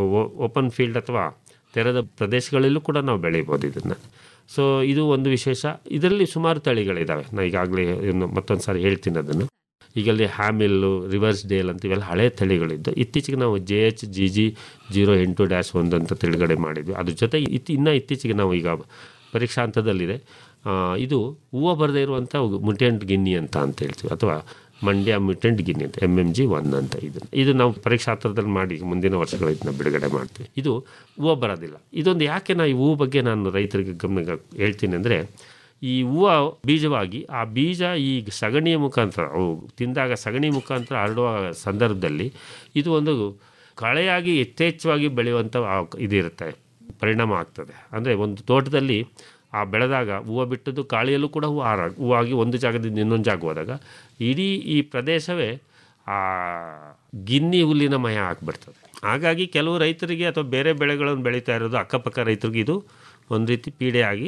ಓಪನ್ ಫೀಲ್ಡ್ ಅಥವಾ ತೆರೆದ ಪ್ರದೇಶಗಳಲ್ಲೂ ಕೂಡ ನಾವು ಬೆಳಿಬೋದು ಇದನ್ನು ಸೊ ಇದು ಒಂದು ವಿಶೇಷ ಇದರಲ್ಲಿ ಸುಮಾರು ತಳಿಗಳಿದ್ದಾವೆ ನಾನು ಈಗಾಗಲೇ ಇನ್ನು ಮತ್ತೊಂದು ಸಾರಿ ಹೇಳ್ತೀನಿ ಅದನ್ನು ಈಗ ಅಲ್ಲಿ ಹ್ಯಾಮಿಲ್ಲು ರಿವರ್ಸ್ ಡೇಲ್ ಅಂತ ಇವೆಲ್ಲ ಹಳೆ ತಳಿಗಳಿದ್ದು ಇತ್ತೀಚೆಗೆ ನಾವು J H G G zero ಎಂಟು ಡ್ಯಾಶ್ ಒಂದು ಅಂತ ತಿಳುಗಡೆ ಮಾಡಿದ್ವಿ ಅದ್ರ ಜೊತೆ ಇತ್ತು ಇನ್ನೂ ಇತ್ತೀಚೆಗೆ ನಾವು ಈಗ ಪರೀಕ್ಷಾ ಹಂತದಲ್ಲಿದೆ ಆ, ಇದು ಹೂವು ಬರದೇ ಇರುವಂಥ ಮುಟೆಂಟ್ ಗಿನ್ನಿ ಅಂತ ಅಂತ ಹೇಳ್ತೀವಿ ಅಥವಾ ಮಂಡ್ಯ ಮ್ಯೂಟೆಂಟ್ ಗಿನ್ನಿ ಅಂತ ಎಮ್ ಎಮ್ ಜಿ ಒನ್ ಅಂತ ಇದು ಇದು ನಾವು ಪರೀಕ್ಷಾತ್ರದಲ್ಲಿ ಮಾಡಿ ಮುಂದಿನ ವರ್ಷಗಳ ಇದನ್ನ ಬಿಡುಗಡೆ ಮಾಡ್ತೀವಿ ಇದು ಹೂವು ಬರೋದಿಲ್ಲ ಇದೊಂದು ಯಾಕೆ ನಾ ಈ ಹೂವು ಬಗ್ಗೆ ನಾನು ರೈತರಿಗೆ ಗಮನ ಹೇಳ್ತೀನಿ ಅಂದರೆ ಈ ಹೂವು ಬೀಜವಾಗಿ ಆ ಬೀಜ ಈ ಸಗಣಿಯ ಮುಖಾಂತರ ಅವು ತಿಂದಾಗ ಸಗಣಿ ಮುಖಾಂತರ ಹರಡುವ ಸಂದರ್ಭದಲ್ಲಿ ಇದು ಒಂದು ಕಳೆಯಾಗಿ ಯಥೇಚ್ಛವಾಗಿ ಬೆಳೆಯುವಂಥ ಆ- ಇದಿರುತ್ತೆ ಪರಿಣಾಮ ಆಗ್ತದೆ ಅಂದರೆ ಒಂದು ತೋಟದಲ್ಲಿ ಆ ಬೆಳೆದಾಗ ಹೂವು ಬಿಟ್ಟದ್ದು ಕಾಳಿಯಲ್ಲೂ ಕೂಡ ಹೂವು ಹಾರ ಹೂವಾಗಿ ಒಂದು ಜಾಗದಿಂದ ಇನ್ನೊಂದು ಜಾಗ ಹೋದಾಗ ಇಡೀ ಈ ಪ್ರದೇಶವೇ ಆ ಗಿನ್ನಿ ಹುಲ್ಲಿನ ಮಯ ಆಗಿಬಿಡ್ತದೆ ಹಾಗಾಗಿ ಕೆಲವು ರೈತರಿಗೆ ಅಥವಾ ಬೇರೆ ಬೆಳೆಗಳನ್ನು ಬೆಳೀತಾ ಇರೋದು ಅಕ್ಕಪಕ್ಕ ರೈತರಿಗೆ ಇದು ಒಂದು ರೀತಿ ಪೀಡೆಯಾಗಿ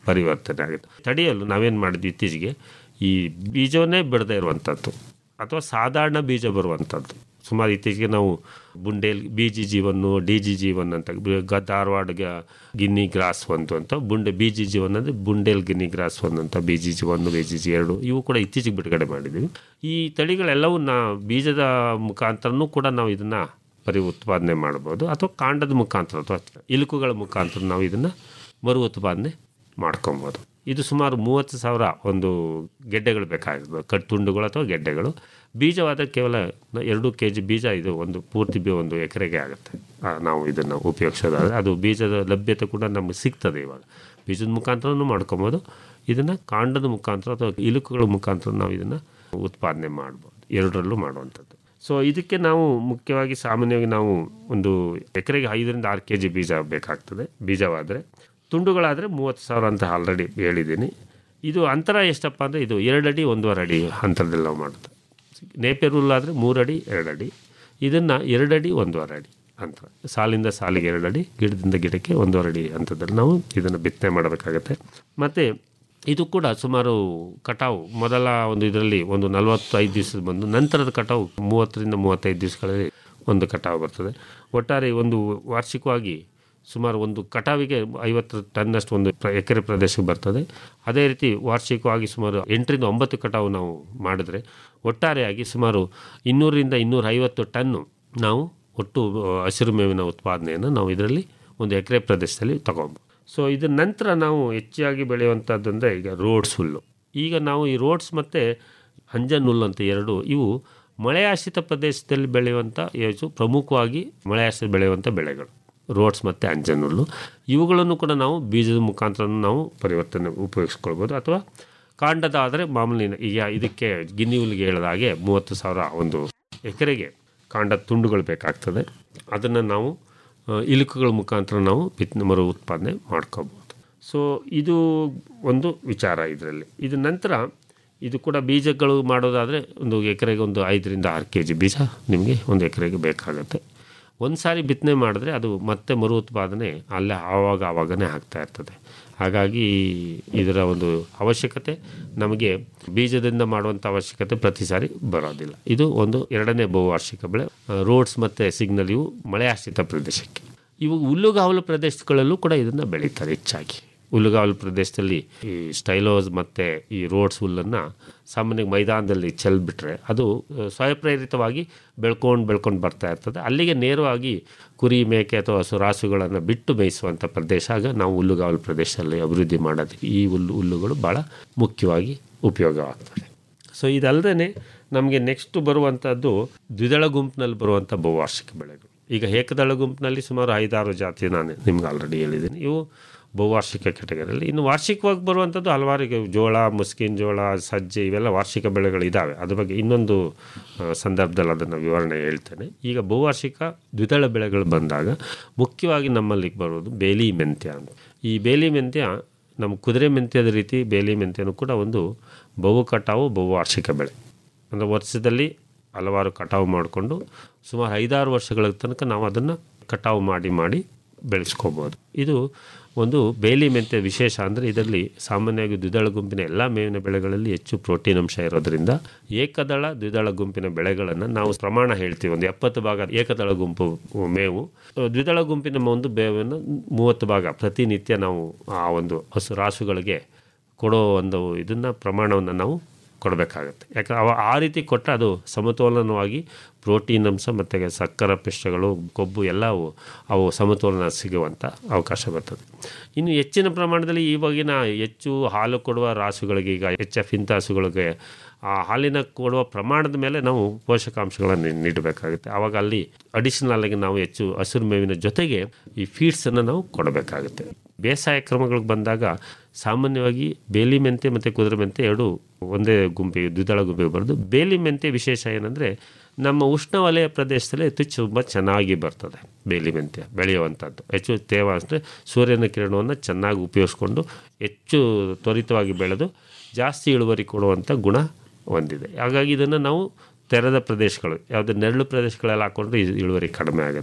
ಪರಿವರ್ತನೆ ಆಗುತ್ತೆ ತಡೆಯಲು ನಾವೇನು ಮಾಡಿದ್ವಿ ಇತ್ತೀಚೆಗೆ ಈ ಬೀಜವನ್ನೇ ಬಿಡದೇ ಇರುವಂಥದ್ದು ಅಥವಾ ಸಾಧಾರಣ ಬೀಜ ಬರುವಂಥದ್ದು ಸುಮಾರು ಇತ್ತೀಚೆಗೆ ನಾವು ಬುಂಡೇಲ್ ಬಿ ಜಿ ಜೀವನ್ನು ಡಿ ಜಿ ಜೀವನ್ ಅಂತ ಗ- ಧಾರವಾಡ ಗ- ಗಿನ್ನಿ ಗ್ರಾಸ್ ಒಂದು ಅಂತ ಬುಂಡೆ ಬಿ ಜಿ ಜೀವನ್ ಅಂದರೆ ಬುಂಡೇಲ್ ಗಿನ್ನಿ ಗ್ರಾಸ್ ಒಂದು ಅಂತ ಬಿ ಜಿ ಜಿ ಒಂದು ಬಿ ಜಿ ಜಿ ಎರಡು ಇವು ಕೂಡ ಇತ್ತೀಚೆಗೆ ಬಿಡುಗಡೆ ಮಾಡಿದ್ದೀವಿ ಈ ತಳಿಗಳೆಲ್ಲವೂ ನಾ ಬೀಜದ ಮುಖಾಂತರನೂ ಕೂಡ ನಾವು ಇದನ್ನು ಪರಿ ಉತ್ಪಾದನೆ ಮಾಡ್ಬೋದು ಅಥವಾ ಕಾಂಡದ ಮುಖಾಂತರ ಅಥವಾ ಇಲುಕುಗಳ ಮುಖಾಂತರ ನಾವು ಇದನ್ನು ಮರು ಉತ್ಪಾದನೆ ಮಾಡ್ಕೊಬೋದು ಇದು ಸುಮಾರು ಮೂವತ್ತು ಸಾವಿರ ಒಂದು ಗೆಡ್ಡೆಗಳು ಬೇಕಾಗಿರ್ತದೆ ಕಟ್ ತುಂಡುಗಳು ಅಥವಾ ಗೆಡ್ಡೆಗಳು ಬೀಜವಾದರೆ ಕೇವಲ ನ- ಎರಡು ಕೆ ಜಿ ಬೀಜ ಇದು ಒಂದು ಪೂರ್ತಿ ಬಿ ಒಂದು ಎಕರೆಗೆ ಆಗುತ್ತೆ ಆ, ನಾವು ಇದನ್ನು ಉಪಯೋಗಿಸೋದಾದರೆ ಅದು ಬೀಜದ ಲಭ್ಯತೆ ಕೂಡ ನಮಗೆ ಸಿಗ್ತದೆ ಇವಾಗ ಬೀಜದ ಮುಖಾಂತರನೂ ಮಾಡ್ಕೊಬೋದು ಇದನ್ನು ಕಾಂಡದ ಮುಖಾಂತರ ಅಥವಾ ಇಲುಕುಗಳ ಮುಖಾಂತರ ನಾವು ಇದನ್ನು ಉತ್ಪಾದನೆ ಮಾಡ್ಬೋದು ಎರಡರಲ್ಲೂ ಮಾಡುವಂಥದ್ದು ಸೊ ಇದಕ್ಕೆ ನಾವು ಮುಖ್ಯವಾಗಿ ಸಾಮಾನ್ಯವಾಗಿ ನಾವು ಒಂದು ಎಕರೆಗೆ ಐದರಿಂದ ಆರು ಕೆ ಜಿ ಬೀಜ ಬೇಕಾಗ್ತದೆ ಬೀಜವಾದರೆ ತುಂಡುಗಳಾದರೆ ಮೂವತ್ತು ಸಾವಿರ ಅಂತ ಆಲ್ರೆಡಿ ಹೇಳಿದ್ದೀನಿ ಇದು ಅಂತರ ಎಷ್ಟಪ್ಪ ಅಂದರೆ ಇದು ಎರಡು ಅಡಿ ಒಂದೂವರೆ ಅಡಿ ಅಂತರದಲ್ಲಿ ನಾವು ಮಾಡುತ್ತೆ ನೇಪಿಯರ್ ಹುಲ್ಲಾದರೆ ಮೂರು ಅಡಿ ಎರಡು ಅಡಿ ಇದನ್ನು ಎರಡು ಅಡಿ ಒಂದೂವರೆ ಅಡಿ ಅಂತರ ಸಾಲಿಂದ ಸಾಲಿಗೆ ಎರಡು ಅಡಿ ಗಿಡದಿಂದ ಗಿಡಕ್ಕೆ ಒಂದೂವರೆ ಅಡಿ ಹಂತದಲ್ಲಿ ನಾವು ಇದನ್ನು ಬಿತ್ತನೆ ಮಾಡಬೇಕಾಗತ್ತೆ ಮತ್ತು ಇದು ಕೂಡ ಸುಮಾರು ಕಟಾವು ಮೊದಲ ಒಂದು ಇದರಲ್ಲಿ ಒಂದು ನಲವತ್ತೈದು ದಿವಸದ ಬಂದು ನಂತರದ ಕಟಾವು ಮೂವತ್ತರಿಂದ ಮೂವತ್ತೈದು ದಿವಸಗಳಲ್ಲಿ ಒಂದು ಕಟಾವು ಬರ್ತದೆ ಒಟ್ಟಾರೆ ಒಂದು ವಾರ್ಷಿಕವಾಗಿ ಸುಮಾರು ಒಂದು ಕಟಾವಿಗೆ ಐವತ್ತು ಟನ್ನಷ್ಟು ಒಂದು ಪ್ರ- ಎಕರೆ ಪ್ರದೇಶಕ್ಕೆ ಬರ್ತದೆ ಅದೇ ರೀತಿ ವಾರ್ಷಿಕವಾಗಿ ಸುಮಾರು ಎಂಟರಿಂದ ಒಂಬತ್ತು ಕಟಾವು ನಾವು ಮಾಡಿದ್ರೆ ಒಟ್ಟಾರೆಯಾಗಿ ಸುಮಾರು ಇನ್ನೂರರಿಂದ ಇನ್ನೂರ ಐವತ್ತು ಟನ್ನು ನಾವು ಒಟ್ಟು ಆ, ಹಸಿರು ಮೇವಿನ ಉತ್ಪಾದನೆಯನ್ನು ನಾವು ಇದರಲ್ಲಿ ಒಂದು ಎಕರೆ ಪ್ರದೇಶದಲ್ಲಿ ತಗೊಬೋದು ಸೊ ಇದರ ನಂತರ ನಾವು ಹೆಚ್ಚಾಗಿ ಬೆಳೆಯುವಂಥದ್ದು ಅಂದರೆ ಈಗ ರೋಡ್ಸ್ ಹುಲ್ಲು ಈಗ ನಾವು ಈ ರೋಡ್ಸ್ ಮತ್ತು ಅಂಜನ್ ಹುಲ್ಲು ಅಂತ ಎರಡು ಇವು ಮಳೆಯಾಶ್ರಿತ ಪ್ರದೇಶದಲ್ಲಿ ಬೆಳೆಯುವಂಥ ಹೆಚ್ಚು ಪ್ರಮುಖವಾಗಿ ಮಳೆಯಾಶ್ರಿತ ಬೆಳೆಯುವಂಥ ಬೆಳೆಗಳು ರೋಡ್ಸ್ ಮತ್ತು ಅಂಜನ್ ಹುಲ್ಲು ಇವುಗಳನ್ನು ಕೂಡ ನಾವು ಬೀಜದ ಮುಖಾಂತರ ನಾವು ಪರಿವರ್ತನೆ ಉಪಯೋಗಿಸ್ಕೊಳ್ಬೋದು ಅಥವಾ ಕಾಂಡದ ಆದರೆ ಮಾಮೂಲಿ ಈಗ ಇದಕ್ಕೆ ಗಿನ್ನಿ ಹುಲ್ಲಿಗೆ ಹೇಳಿದ ಹಾಗೆ ಮೂವತ್ತು ಸಾವಿರ ಒಂದು ಎಕರೆಗೆ ಕಾಂಡದ ತುಂಡುಗಳು ಬೇಕಾಗ್ತದೆ ಅದನ್ನು ನಾವು ಆ, ಇಲುಕುಗಳ ಮುಖಾಂತರ ನಾವು ಬಿತ್ತನೆ ಮರು ಉತ್ಪಾದನೆ ಮಾಡ್ಕೋಬೋದು ಸೊ ಇದು ಒಂದು ವಿಚಾರ ಇದರಲ್ಲಿ ಇದು ನಂತರ ಇದು ಕೂಡ ಬೀಜಗಳು ಮಾಡೋದಾದರೆ ಒಂದು ಎಕರೆಗೆ ಒಂದು ಐದರಿಂದ ಆರು ಕೆ ಜಿ ಬೀಜ ನಿಮಗೆ ಒಂದು ಎಕರೆಗೆ ಬೇಕಾಗುತ್ತೆ ಒಂದು ಸಾರಿ ಬಿತ್ತನೆ ಮಾಡಿದ್ರೆ ಅದು ಮತ್ತೆ ಮರು ಉತ್ಪಾದನೆ ಅಲ್ಲೇ ಆವಾಗ ಆವಾಗನೇ ಆಗ್ತಾ ಇರ್ತದೆ ಹಾಗಾಗಿ ಇದರ ಒಂದು ಅವಶ್ಯಕತೆ ನಮಗೆ ಬೀಜದಿಂದ ಮಾಡುವಂಥ ಅವಶ್ಯಕತೆ ಪ್ರತಿ ಸಾರಿ ಬರೋದಿಲ್ಲ ಇದು ಒಂದು ಎರಡನೇ ಬಹುವಾರ್ಷಿಕ ಬೆಳೆ ರೋಡ್ಸ್ ಮತ್ತು ಸಿಗ್ನಲ್ ಇವು ಮಳೆ ಆಶ್ರಿತ ಪ್ರದೇಶಕ್ಕೆ ಇವು ಹುಲ್ಲುಗಾವಲು ಪ್ರದೇಶಗಳಲ್ಲೂ ಕೂಡ ಇದನ್ನು ಬೆಳೀತಾರೆ ಹೆಚ್ಚಾಗಿ ಹುಲ್ಲುಗಾವಲು ಪ್ರದೇಶದಲ್ಲಿ ಈ ಸ್ಟೈಲೋಸ್ ಮತ್ತು ಈ ರೋಡ್ಸ್ ಹುಲ್ಲನ್ನು ಸಾಮಾನ್ಯವಾಗಿ ಮೈದಾನದಲ್ಲಿ ಚೆಲ್ಬಿಟ್ರೆ ಅದು ಆ, ಸ್ವಯಂಪ್ರೇರಿತವಾಗಿ ಬೆಳ್ಕೊಂಡು ಬೆಳ್ಕೊಂಡು ಬರ್ತಾ ಇರ್ತದೆ ಅಲ್ಲಿಗೆ ನೇರವಾಗಿ ಕುರಿ ಮೇಕೆ ಅಥವಾ ಹಸು ರಾಸುಗಳನ್ನು ಬಿಟ್ಟು ಮೇಯಿಸುವಂಥ ಪ್ರದೇಶ ಆಗ ನಾವು ಹುಲ್ಲುಗಾವಲು ಪ್ರದೇಶದಲ್ಲಿ ಅಭಿವೃದ್ಧಿ ಮಾಡೋದಕ್ಕೆ ಈ ಹುಲ್ಲು ಹುಲ್ಲುಗಳು ಭಾಳ ಮುಖ್ಯವಾಗಿ ಉಪಯೋಗವಾಗ್ತದೆ ಸೊ ಇದಲ್ಲದೆ ನಮಗೆ ನೆಕ್ಸ್ಟ್ ಬರುವಂಥದ್ದು ದ್ವಿದಳ ಗುಂಪಿನಲ್ಲಿ ಬರುವಂಥ ಬಹುವಾರ್ಷಿಕ ಬೆಳೆಗಳು ಈಗ ಏಕದಳ ಗುಂಪಿನಲ್ಲಿ ಸುಮಾರು ಐದಾರು ಜಾತಿ ನಾನು ನಿಮ್ಗೆ ಆಲ್ರೆಡಿ ಹೇಳಿದ್ದೀನಿ ಇವು ಬಹುವಾರ್ಷಿಕ ಕೆಟಗರಿಯಲ್ಲಿ ಇನ್ನು ವಾರ್ಷಿಕವಾಗಿ ಬರುವಂಥದ್ದು ಹಲವಾರು ಈಗ ಜೋಳ ಮುಸ್ಕಿನ್ ಜೋಳ ಸಜ್ಜೆ ಇವೆಲ್ಲ ವಾರ್ಷಿಕ ಬೆಳೆಗಳು ಇದ್ದಾವೆ ಅದ್ರ ಬಗ್ಗೆ ಇನ್ನೊಂದು ಆ, ಸಂದರ್ಭದಲ್ಲಿ ಅದನ್ನು ವಿವರಣೆ ಹೇಳ್ತೇನೆ ಈಗ ಬಹುವಾರ್ಷಿಕ ದ್ವಿದಳ ಬೆಳೆಗಳು ಬಂದಾಗ ಮುಖ್ಯವಾಗಿ ನಮ್ಮಲ್ಲಿ ಬರೋದು ಬೇಲಿ ಮೆಂತ್ಯ ಅಂತ ಈ ಬೇಲಿ ಮೆಂತ್ಯ ನಮ್ಮ ಕುದುರೆ ಮೆಂತ್ಯದ ರೀತಿ ಬೇಲಿ ಮೆಂತ್ಯನೂ ಕೂಡ ಒಂದು ಬಹು ಕಟಾವು ಬಹುವಾರ್ಷಿಕ ಬೆಳೆ ಅಂದರೆ ವರ್ಷದಲ್ಲಿ ಹಲವಾರು ಕಟಾವು ಮಾಡಿಕೊಂಡು ಸುಮಾರು ಐದಾರು ವರ್ಷಗಳ ತನಕ ನಾವು ಅದನ್ನು ಕಟಾವು ಮಾಡಿ ಮಾಡಿ ಬೆಳೆಸ್ಕೋಬೋದು ಇದು ಒಂದು ಬೇಲಿ ಮೆಂತ್ಯ ವಿಶೇಷ ಅಂದರೆ ಇದರಲ್ಲಿ ಸಾಮಾನ್ಯವಾಗಿ ದ್ವಿದಳ ಗುಂಪಿನ ಎಲ್ಲ ಮೇವಿನ ಬೆಳೆಗಳಲ್ಲಿ ಹೆಚ್ಚು ಪ್ರೋಟೀನ್ ಅಂಶ ಇರೋದ್ರಿಂದ ಏಕದಳ ದ್ವಿದಳ ಗುಂಪಿನ ಬೆಳೆಗಳನ್ನು ನಾವು ಪ್ರಮಾಣ ಹೇಳ್ತೀವಿ ಒಂದು ಎಪ್ಪತ್ತು ಭಾಗ ಏಕದಳ ಗುಂಪು ಮೇವು ದ್ವಿದಳ ಗುಂಪಿನ ಒಂದು ಬೇವನ್ನು ಮೂವತ್ತು ಭಾಗ ಪ್ರತಿನಿತ್ಯ ನಾವು ಆ ಒಂದು ಹಸು ರಾಸುಗಳಿಗೆ ಕೊಡೋ ಒಂದು ಇದನ್ನು ಪ್ರಮಾಣವನ್ನು ನಾವು ಕೊಡಬೇಕಾಗತ್ತೆ ಯಾಕಂದ್ರೆ ಅವ ಆ ರೀತಿ ಕೊಟ್ಟರೆ ಅದು ಸಮತೋಲನವಾಗಿ ಪ್ರೋಟೀನ್ ಅಂಶ ಮತ್ತು ಸಕ್ಕರ ಪಿಷ್ಟಗಳು ಕೊಬ್ಬು ಎಲ್ಲವೂ ಅವು ಸಮತೋಲನ ಸಿಗುವಂಥ ಅವಕಾಶ ಬರ್ತದೆ ಇನ್ನು ಹೆಚ್ಚಿನ ಪ್ರಮಾಣದಲ್ಲಿ ಇವಾಗಿನ ಹೆಚ್ಚು ಹಾಲು ಕೊಡುವ ರಾಸುಗಳಿಗೆ ಈಗ ಎಚ್ ಎಫ್ ಇಂಥ ಹಸುಗಳಿಗೆ ಆ ಹಾಲಿನ ಕೊಡುವ ಪ್ರಮಾಣದ ಮೇಲೆ ನಾವು ಪೋಷಕಾಂಶಗಳನ್ನು ನೀಡಬೇಕಾಗುತ್ತೆ ಆವಾಗ ಅಲ್ಲಿ ಅಡಿಷನಲ್ ಆಗಿ ನಾವು ಹೆಚ್ಚು ಹಸಿರು ಮೇವಿನ ಜೊತೆಗೆ ಈ ಫೀಡ್ಸನ್ನು ನಾವು ಕೊಡಬೇಕಾಗುತ್ತೆ ಬೇಸಾಯ ಕ್ರಮಗಳಿಗೆ ಬಂದಾಗ ಸಾಮಾನ್ಯವಾಗಿ ಬೇಲಿ ಮೆಂತೆ ಮತ್ತು ಕುದುರೆ ಮೆಂತೆ ಎರಡು ಒಂದೇ ಗುಂಪಿಗೆ ದ್ವಿದಳ ಗುಂಪಿಗೆ ಬರೋದು ಬೇಲಿ ಮೆಂತೆ ವಿಶೇಷ ಏನಂದರೆ ನಮ್ಮ ಉಷ್ಣವಲಯ ಪ್ರದೇಶದಲ್ಲಿ ಹೆಚ್ಚು ತುಂಬ ಚೆನ್ನಾಗಿ ಬರ್ತದೆ ಬೇಲಿ ಮೆಂತ್ಯ ಬೆಳೆಯುವಂಥದ್ದು ಹೆಚ್ಚು ತೇವ ಅಂದರೆ ಸೂರ್ಯನ ಕಿರಣವನ್ನು ಚೆನ್ನಾಗಿ ಉಪಯೋಗಿಸ್ಕೊಂಡು ಹೆಚ್ಚು ತ್ವರಿತವಾಗಿ ಬೆಳೆದು ಜಾಸ್ತಿ ಇಳುವರಿ ಕೊಡುವಂಥ ಗುಣ ಹೊಂದಿದೆ ಹಾಗಾಗಿ ಇದನ್ನು ನಾವು ತೆರೆದ ಪ್ರದೇಶಗಳು ಯಾವುದೇ ನೆರಳು ಪ್ರದೇಶಗಳೆಲ್ಲ ಹಾಕ್ಕೊಂಡ್ರೆ ಇದು ಇಳುವರಿ ಕಡಿಮೆ ಆಗುತ್ತೆ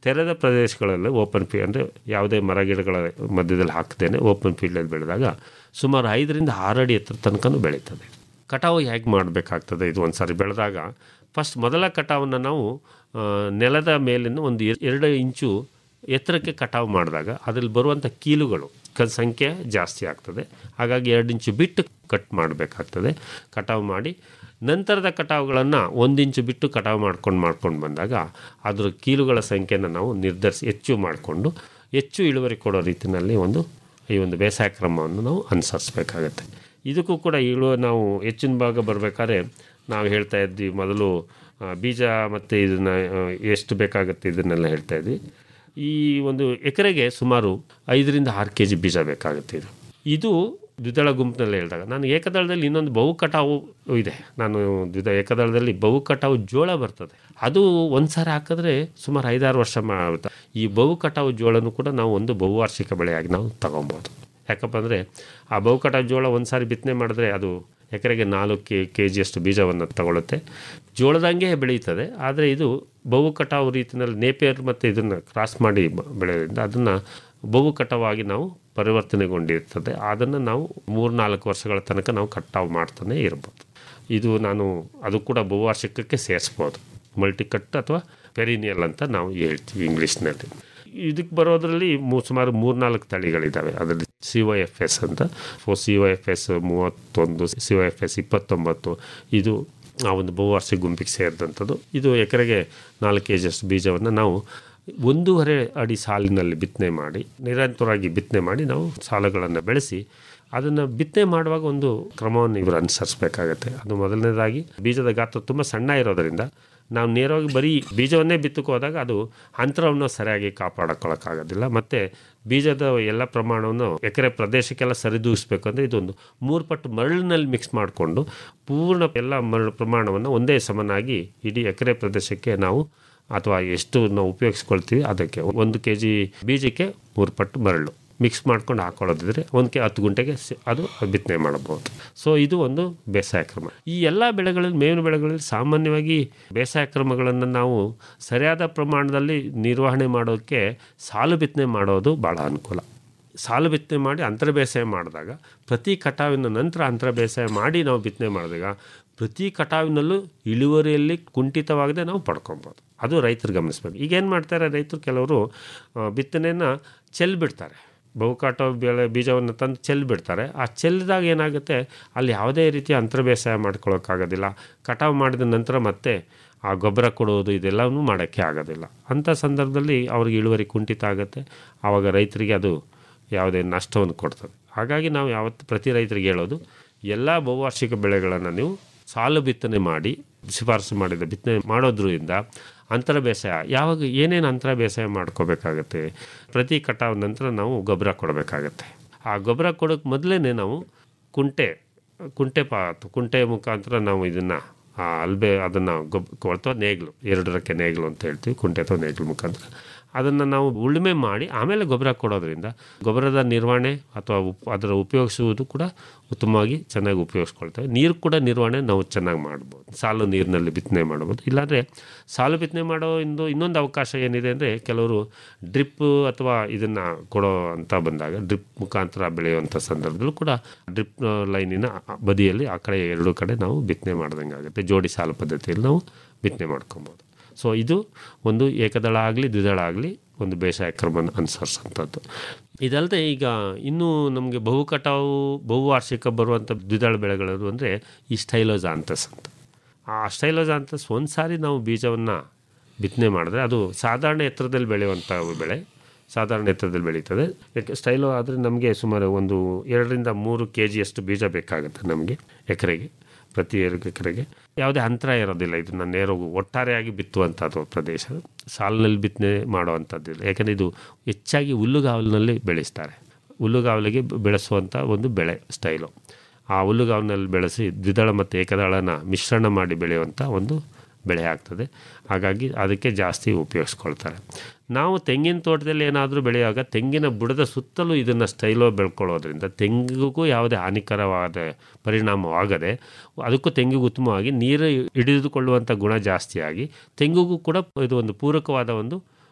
ತೆರೆದ ಪ್ರದೇಶಗಳಲ್ಲಿ ಓಪನ್ ಫೀಲ್ಡ್ ಅಂದರೆ ಯಾವುದೇ ಮರ ಗಿಡಗಳ ಮಧ್ಯದಲ್ಲಿ ಹಾಕ್ದೇನೆ ಓಪನ್ ಫೀಲ್ಡಲ್ಲಿ ಬೆಳೆದಾಗ ಸುಮಾರು ಐದರಿಂದ ಆರು ಅಡಿ ಎತ್ತರ ತನಕನೂ ಬೆಳೀತದೆ ಕಟಾವು ಹೇಗೆ ಮಾಡಬೇಕಾಗ್ತದೆ ಇದು ಒಂದು ಸಾರಿ ಬೆಳೆದಾಗ ಫಸ್ಟ್ ಮೊದಲ ಕಟಾವನ್ನು ನಾವು ಆ, ನೆಲದ ಮೇಲಿನ ಒಂದು ಎ- ಎರಡು ಇಂಚು ಎತ್ತರಕ್ಕೆ ಕಟಾವು ಮಾಡಿದಾಗ ಅದ್ರಲ್ಲಿ ಬರುವಂಥ ಕೀಲುಗಳು ಕ ಸಂಖ್ಯೆ ಜಾಸ್ತಿ ಆಗ್ತದೆ ಹಾಗಾಗಿ ಎರಡು ಇಂಚು ಬಿಟ್ಟು ಕಟ್ ಮಾಡಬೇಕಾಗ್ತದೆ ಕಟಾವು ಮಾಡಿ ನಂತರದ ಕಟಾವುಗಳನ್ನು ಒಂದು ಇಂಚು ಬಿಟ್ಟು ಕಟಾವು ಮಾಡ್ಕೊಂಡು ಮಾಡ್ಕೊಂಡು ಬಂದಾಗ ಅದರ ಕೀಲುಗಳ ಸಂಖ್ಯೆನ ನಾವು ನಿರ್ಧರಿಸಿ ಹೆಚ್ಚು ಮಾಡಿಕೊಂಡು ಹೆಚ್ಚು ಇಳುವರಿ ಕೊಡೋ ರೀತಿಯಲ್ಲಿ ಒಂದು ಈ ಒಂದು ಬೇಸಾಯ ಕ್ರಮವನ್ನು ನಾವು ಅನುಸರಿಸ್ಬೇಕಾಗತ್ತೆ ಇದಕ್ಕೂ ಕೂಡ ಇಳುವ ನಾವು ಹೆಚ್ಚಿನ ಭಾಗ ಬರಬೇಕಾದ್ರೆ ನಾವು ಹೇಳ್ತಾ ಇದ್ವಿ ಮೊದಲು ಆ, ಬೀಜ ಮತ್ತು ಇದನ್ನು ಎಷ್ಟು ಬೇಕಾಗುತ್ತೆ ಇದನ್ನೆಲ್ಲ ಹೇಳ್ತಾ ಇದ್ವಿ ಈ ಒಂದು ಎಕರೆಗೆ ಸುಮಾರು ಐದರಿಂದ ಆರು ಕೆ ಜಿ ಬೀಜ ಬೇಕಾಗುತ್ತೆ ಇದು ಇದು ದ್ವಿದಳ ಗುಂಪಿನಲ್ಲಿ ಹೇಳಿದಾಗ ನಾನು ಏಕದಳದಲ್ಲಿ ಇನ್ನೊಂದು ಬಹು ಕಟಾವು ಇದೆ ನಾನು ದ್ವಿದ ಏಕದಳದಲ್ಲಿ ಬಹು ಕಟಾವು ಜೋಳ ಬರ್ತದೆ ಅದು ಒಂದು ಸಾರಿ ಹಾಕಿದ್ರೆ ಸುಮಾರು ಐದಾರು ವರ್ಷ ಮಾಡುತ್ತೆ ಈ ಬಹು ಕಟಾವು ಜೋಳನೂ ಕೂಡ ನಾವು ಒಂದು ಬಹುವಾರ್ಷಿಕ ಬೆಳೆಯಾಗಿ ನಾವು ತಗೊಬೋದು ಯಾಕಪ್ಪ ಅಂದರೆ ಆ ಬಹು ಕಟಾವು ಜೋಳ ಒಂದು ಸಾರಿ ಬಿತ್ತನೆ ಮಾಡಿದ್ರೆ ಅದು ಎಕರೆಗೆ ನಾಲ್ಕು ಕೆ ಕೆ ಜಿಯಷ್ಟು ಬೀಜವನ್ನು ತಗೊಳುತ್ತೆ ಜೋಳದಂಗೆ ಬೆಳೀತದೆ ಆದರೆ ಇದು ಬಹು ಕಟಾವು ರೀತಿಯಲ್ಲಿ ನೇಪಿಯರ್ ಮತ್ತು ಇದನ್ನು ಕ್ರಾಸ್ ಮಾಡಿ ಬ- ಬೆಳೆಯೋದ್ರಿಂದ ಅದನ್ನು ಬಹು ಕಟಾವಾಗಿ ನಾವು ಪರಿವರ್ತನೆಗೊಂಡಿರ್ತದೆ ಅದನ್ನು ನಾವು ಮೂರು ನಾಲ್ಕು ವರ್ಷಗಳ ತನಕ ನಾವು ಕಟಾವು ಮಾಡ್ತಾನೆ ಇರ್ಬೋದು ಇದು ನಾನು ಅದು ಕೂಡ ಬಹುವಾರ್ಷಿಕಕ್ಕೆ ಸೇರಿಸ್ಬೋದು ಮಲ್ಟಿಕಟ್ ಅಥವಾ ಪೆರಿನಿಯಲ್ ಅಂತ ನಾವು ಹೇಳ್ತೀವಿ ಇಂಗ್ಲೀಷ್ನಲ್ಲಿ ಇದಕ್ಕೆ ಬರೋದ್ರಲ್ಲಿ ಮೂ ಸುಮಾರು ಮೂರ್ನಾಲ್ಕು ತಳಿಗಳಿದ್ದಾವೆ ಅದರಲ್ಲಿ ಸಿ ವೈ ಎಫ್ ಎಸ್ ಅಂತ ಫೋ ಸಿ ವೈ ಎಫ್ ಎಸ್ ಮೂವತ್ತೊಂದು ಸಿ ವೈ ಎಫ್ ಎಸ್ ಇಪ್ಪತ್ತೊಂಬತ್ತು ಇದು ಆ ಒಂದು ಬಹುವಾರ್ಷಿಕ ಗುಂಪಿಗೆ ಸೇರಿದಂಥದ್ದು ಇದು ಎಕರೆಗೆ ನಾಲ್ಕು ಕೆ ಜಿಯಷ್ಟು ಬೀಜವನ್ನು ನಾವು ಒಂದೂವರೆ ಅಡಿ ಸಾಲಿನಲ್ಲಿ ಬಿತ್ತನೆ ಮಾಡಿ ನಿರಂತರವಾಗಿ ಬಿತ್ತನೆ ಮಾಡಿ ನಾವು ಸಾಲುಗಳನ್ನು ಬೆಳೆಸಿ ಅದನ್ನು ಬಿತ್ತನೆ ಮಾಡುವಾಗ ಒಂದು ಕ್ರಮವನ್ನು ಇವರು ಅನುಸರಿಸಬೇಕಾಗತ್ತೆ ಅದು ಮೊದಲನೇದಾಗಿ ಬೀಜದ ಗಾತ್ರ ತುಂಬ ಸಣ್ಣ ಇರೋದರಿಂದ ನಾವು ನೇರವಾಗಿ ಬರೀ ಬೀಜವನ್ನೇ ಬಿತ್ತಕ್ಕೆ ಹೋದಾಗ ಅದು ಅಂತರವನ್ನು ಸರಿಯಾಗಿ ಕಾಪಾಡಿಕೊಳ್ಳೋಕ್ಕಾಗೋದಿಲ್ಲ ಮತ್ತು ಬೀಜದ ಎಲ್ಲ ಪ್ರಮಾಣವನ್ನು ಎಕರೆ ಪ್ರದೇಶಕ್ಕೆಲ್ಲ ಸರಿದೂಗಿಸ್ಬೇಕು ಅಂದರೆ ಇದೊಂದು ಮೂರು ಪಟ್ಟು ಮರಳಿನಲ್ಲಿ ಮಿಕ್ಸ್ ಮಾಡಿಕೊಂಡು ಪೂರ್ಣ ಎಲ್ಲ ಮರಳು ಪ್ರಮಾಣವನ್ನು ಒಂದೇ ಸಮನಾಗಿ ಇಡೀ ಎಕರೆ ಪ್ರದೇಶಕ್ಕೆ ನಾವು ಅಥವಾ ಎಷ್ಟು ನಾವು ಉಪಯೋಗಿಸ್ಕೊಳ್ತೀವಿ ಅದಕ್ಕೆ ಒಂದು ಕೆ ಜಿ ಬೀಜಕ್ಕೆ ಮೂರು ಪಟ್ಟು ಮರಳು ಮಿಕ್ಸ್ ಮಾಡ್ಕೊಂಡು ಹಾಕೊಳ್ಳೋದಿದ್ರೆ ಒಂದು ಕೆ ಹತ್ತು ಗುಂಟೆಗೆ ಸಿ- ಅದು ಬಿತ್ತನೆ ಮಾಡಬಹುದು ಸೊ ಇದು ಒಂದು ಬೇಸಾಯ ಕ್ರಮ ಈ ಎಲ್ಲ ಬೆಳೆಗಳಲ್ಲಿ ಮೇವಿನ ಬೆಳೆಗಳಲ್ಲಿ ಸಾಮಾನ್ಯವಾಗಿ ಬೇಸಾಯ ಕ್ರಮಗಳನ್ನು ನಾವು ಸರಿಯಾದ ಪ್ರಮಾಣದಲ್ಲಿ ನಿರ್ವಹಣೆ ಮಾಡೋಕ್ಕೆ ಸಾಲು ಬಿತ್ತನೆ ಮಾಡೋದು ಭಾಳ ಅನುಕೂಲ ಸಾಲು ಬಿತ್ತನೆ ಮಾಡಿ ಅಂತರ ಬೇಸಾಯ ಮಾಡಿದಾಗ ಪ್ರತಿ ಕಟಾವಿನ ನಂತರ ಅಂತರ ಬೇಸಾಯ ಮಾಡಿ ನಾವು ಬಿತ್ತನೆ ಮಾಡಿದಾಗ ಪ್ರತಿ ಕಟಾವಿನಲ್ಲೂ ಇಳುವರಿಯಲ್ಲಿ ಕುಂಠಿತವಾಗದೆ ನಾವು ಪಡ್ಕೊಬೋದು ಅದು ರೈತರು ಗಮನಿಸ್ಬೇಕು ಈಗೇನು ಮಾಡ್ತಾರೆ ರೈತರು ಕೆಲವರು ಆ, ಬಿತ್ತನೆಯನ್ನು ಚೆಲ್ಲಿ ಬಿಡ್ತಾರೆ ಬಹುಕಾಟ ಬೆಳೆ ಬೀಜವನ್ನು ತಂದು ಚೆಲ್ಲಿ ಬಿಡ್ತಾರೆ ಆ ಚೆಲ್ಲಿದಾಗ ಏನಾಗುತ್ತೆ ಅಲ್ಲಿ ಯಾವುದೇ ರೀತಿಯ ಅಂತರ ಬೇಸಾಯ ಮಾಡ್ಕೊಳ್ಳೋಕ್ಕಾಗೋದಿಲ್ಲ ಕಟಾವು ಮಾಡಿದ ನಂತರ ಮತ್ತೆ ಆ ಗೊಬ್ಬರ ಕೊಡೋದು ಇದೆಲ್ಲವೂ ಮಾಡೋಕ್ಕೆ ಆಗೋದಿಲ್ಲ ಅಂಥ ಸಂದರ್ಭದಲ್ಲಿ ಅವ್ರಿಗೆ ಇಳುವರಿ ಕುಂಠಿತ ಆಗುತ್ತೆ ಆವಾಗ ರೈತರಿಗೆ ಅದು ಯಾವುದೇ ನಷ್ಟವನ್ನು ಕೊಡ್ತದೆ ಹಾಗಾಗಿ ನಾವು ಯಾವತ್ತು ಪ್ರತಿ ರೈತರಿಗೆ ಹೇಳೋದು ಎಲ್ಲ ಬಹುವಾರ್ಷಿಕ ಬೆಳೆಗಳನ್ನು ನೀವು ಸಾಲು ಬಿತ್ತನೆ ಮಾಡಿ ಶಿಫಾರಸು ಮಾಡಿದ ಬಿತ್ತನೆ ಮಾಡೋದ್ರಿಂದ ಅಂತರ ಬೇಸಾಯ ಯಾವಾಗ ಏನೇನು ಅಂತರ ಬೇಸಾಯ ಮಾಡ್ಕೋಬೇಕಾಗತ್ತೆ ಪ್ರತಿ ಕಟಾವು ನಂತರ ನಾವು ಗೊಬ್ಬರ ಕೊಡಬೇಕಾಗತ್ತೆ ಆ ಗೊಬ್ಬರ ಕೊಡೋಕ್ಕೆ ಮೊದಲೇ ನಾವು ಕುಂಟೆ ಕುಂಟೆ ಪಾತು ಕುಂಟೆ ಮುಖಾಂತರ ನಾವು ಇದನ್ನು ಅಲ್ಬೆ ಅದನ್ನು ಗೊಬ್ಬ ಅಥವಾ ನೇಗಿಲು ಎರಡರಕ್ಕೆ ನೇಗಿಲು ಅಂತ ಹೇಳ್ತೀವಿ ಕುಂಟೆ ಅಥವಾ ನೇಗಿಲು ಮುಖಾಂತರ ಅದನ್ನು ನಾವು ಉಳುಮೆ ಮಾಡಿ ಆಮೇಲೆ ಗೊಬ್ಬರ ಕೊಡೋದ್ರಿಂದ ಗೊಬ್ಬರದ ನಿರ್ವಹಣೆ ಅಥವಾ ಉಪ್ ಅದರ ಉಪಯೋಗಿಸುವುದು ಕೂಡ ಉತ್ತಮವಾಗಿ ಚೆನ್ನಾಗಿ ಉಪಯೋಗಿಸ್ಕೊಳ್ತೇವೆ ನೀರು ಕೂಡ ನಿರ್ವಹಣೆ ನಾವು ಚೆನ್ನಾಗಿ ಮಾಡ್ಬೋದು ಸಾಲು ನೀರಿನಲ್ಲಿ ಬಿತ್ತನೆ ಮಾಡ್ಬೋದು ಇಲ್ಲಾಂದರೆ ಸಾಲು ಬಿತ್ತನೆ ಮಾಡೋ ಇಂದು ಇನ್ನೊಂದು ಅವಕಾಶ ಏನಿದೆ ಅಂದರೆ ಕೆಲವರು ಡ್ರಿಪ್ ಅಥವಾ ಇದನ್ನು ಕೊಡೋ ಅಂತ ಬಂದಾಗ ಡ್ರಿಪ್ ಮುಖಾಂತರ ಬೆಳೆಯುವಂಥ ಸಂದರ್ಭದಲ್ಲೂ ಕೂಡ ಡ್ರಿಪ್ ಲೈನಿನ ಬದಿಯಲ್ಲಿ ಆ ಕಡೆ ಎರಡು ಕಡೆ ನಾವು ಬಿತ್ತನೆ ಮಾಡ್ದಂಗೆ ಆಗುತ್ತೆ ಜೋಡಿ ಸಾಲು ಪದ್ಧತಿಯಲ್ಲಿ ನಾವು ಬಿತ್ತನೆ ಮಾಡ್ಕೊಬೋದು ಸೊ ಇದು ಒಂದು ಏಕದಳ ಆಗಲಿ ದ್ವಿದಳ ಆಗಲಿ ಒಂದು ಬೇಸಾಯ ಕ್ರಮ ಅನುಸರಿಸೋಂಥದ್ದು ಇದಲ್ಲದೆ ಈಗ ಇನ್ನೂ ನಮಗೆ ಬಹು ಕಟಾವು ಬಹುವಾರ್ಷಿಕ ಬರುವಂಥ ದ್ವಿದಳ ಬೆಳೆಗಳು ಅಂದರೆ ಈ ಸ್ಟೈಲೋಜಾಂತಸ್ ಅಂತ ಆ ಸ್ಟೈಲೋಜಾಂತಸ್ ಒಂದು ಸಾರಿ ನಾವು ಬೀಜವನ್ನು ಬಿತ್ತನೆ ಮಾಡಿದ್ರೆ ಅದು ಸಾಧಾರಣ ಎತ್ತರದಲ್ಲಿ ಬೆಳೆಯುವಂಥ ಬೆಳೆ ಸಾಧಾರಣ ಎತ್ತರದಲ್ಲಿ ಬೆಳೀತದೆ ಯಾಕೆ ಸ್ಟೈಲೋ ಆದರೆ ನಮಗೆ ಸುಮಾರು ಒಂದು ಎರಡರಿಂದ ಮೂರು ಕೆ ಜಿಯಷ್ಟು ಬೀಜ ಬೇಕಾಗುತ್ತೆ ನಮಗೆ ಎಕರೆಗೆ ಪ್ರತಿ ಎರಡು ಎಕರೆಗೆ ಯಾವುದೇ ಅಂತರ ಇರೋದಿಲ್ಲ ಇದನ್ನು ನೇರ ಒಟ್ಟಾರೆಯಾಗಿ ಬಿತ್ತುವಂಥದ್ದು ಪ್ರದೇಶ ಸಾಲಿನಲ್ಲಿ ಬಿತ್ತನೆ ಮಾಡುವಂಥದ್ದಿಲ್ಲ ಯಾಕಂದರೆ ಇದು ಹೆಚ್ಚಾಗಿ ಹುಲ್ಲುಗಾವಲಿನಲ್ಲಿ ಬೆಳೆಸ್ತಾರೆ ಹುಲ್ಲುಗಾವಲಿಗೆ ಬೆಳೆಸುವಂಥ ಒಂದು ಬೆಳೆ ಸ್ಟೈಲು ಆ ಹುಲ್ಲುಗಾವಲಿನಲ್ಲಿ ಬೆಳೆಸಿ ದ್ವಿದಳ ಮತ್ತು ಏಕದಳನ ಮಿಶ್ರಣ ಮಾಡಿ ಬೆಳೆಯುವಂಥ ಒಂದು ಬೆಳೆ ಆಗ್ತದೆ ಹಾಗಾಗಿ ಅದಕ್ಕೆ ಜಾಸ್ತಿ ಉಪಯೋಗಿಸ್ಕೊಳ್ತಾರೆ ನಾವು ತೆಂಗಿನ ತೋಟದಲ್ಲಿ ಏನಾದರೂ ಬೆಳೆಯುವಾಗ ತೆಂಗಿನ ಬುಡದ ಸುತ್ತಲೂ ಇದನ್ನು ಸ್ಟೈಲೋ ಬೆಳ್ಕೊಳ್ಳೋದ್ರಿಂದ ತೆಂಗಿಗೂ ಯಾವುದೇ ಹಾನಿಕರವಾದ ಪರಿಣಾಮವಾಗದೆ ಅದಕ್ಕೂ ತೆಂಗಿಗೂ ಉತ್ತಮವಾಗಿ ನೀರು ಹಿಡಿದುಕೊಳ್ಳುವಂಥ ಗುಣ ಜಾಸ್ತಿಯಾಗಿ ತೆಂಗಿಗೂ ಕೂಡ ಇದು ಒಂದು ಪೂರಕವಾದ ಒಂದು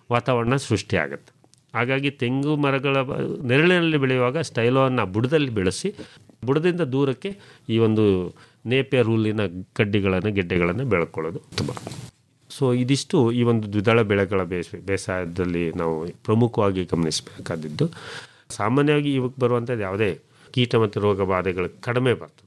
ವಾತಾವರಣ ಸೃಷ್ಟಿಯಾಗುತ್ತೆ ಹಾಗಾಗಿ ತೆಂಗು ಮರಗಳ ಬ- ನೆರಳಿನಲ್ಲಿ ಬೆಳೆಯುವಾಗ ಸ್ಟೈಲೋವನ್ನು ಬುಡದಲ್ಲಿ ಬೆಳೆಸಿ ಬುಡದಿಂದ ದೂರಕ್ಕೆ ಈ ಒಂದು ನೇಪಿಯರ್ ಹುಲ್ಲಿನ ಕಡ್ಡಿಗಳನ್ನು ಗೆಡ್ಡೆಗಳನ್ನು ಬೆಳ್ಕೊಳ್ಳೋದು ಉತ್ತಮ ಸೊ ಇದಿಷ್ಟು ಈ ಒಂದು ದ್ವಿದಳ ಬೆಳೆಗಳ ಬೇಸ ಬೇಸಾಯದಲ್ಲಿ ನಾವು ಪ್ರಮುಖವಾಗಿ ಗಮನಿಸಬೇಕಾದದ್ದು ಸಾಮಾನ್ಯವಾಗಿ ಇವಾಗ ಬರುವಂಥದ್ದು ಯಾವುದೇ ಕೀಟ ಮತ್ತು ರೋಗ ಬಾಧೆಗಳು ಕಡಿಮೆ ಬರ್ತದೆ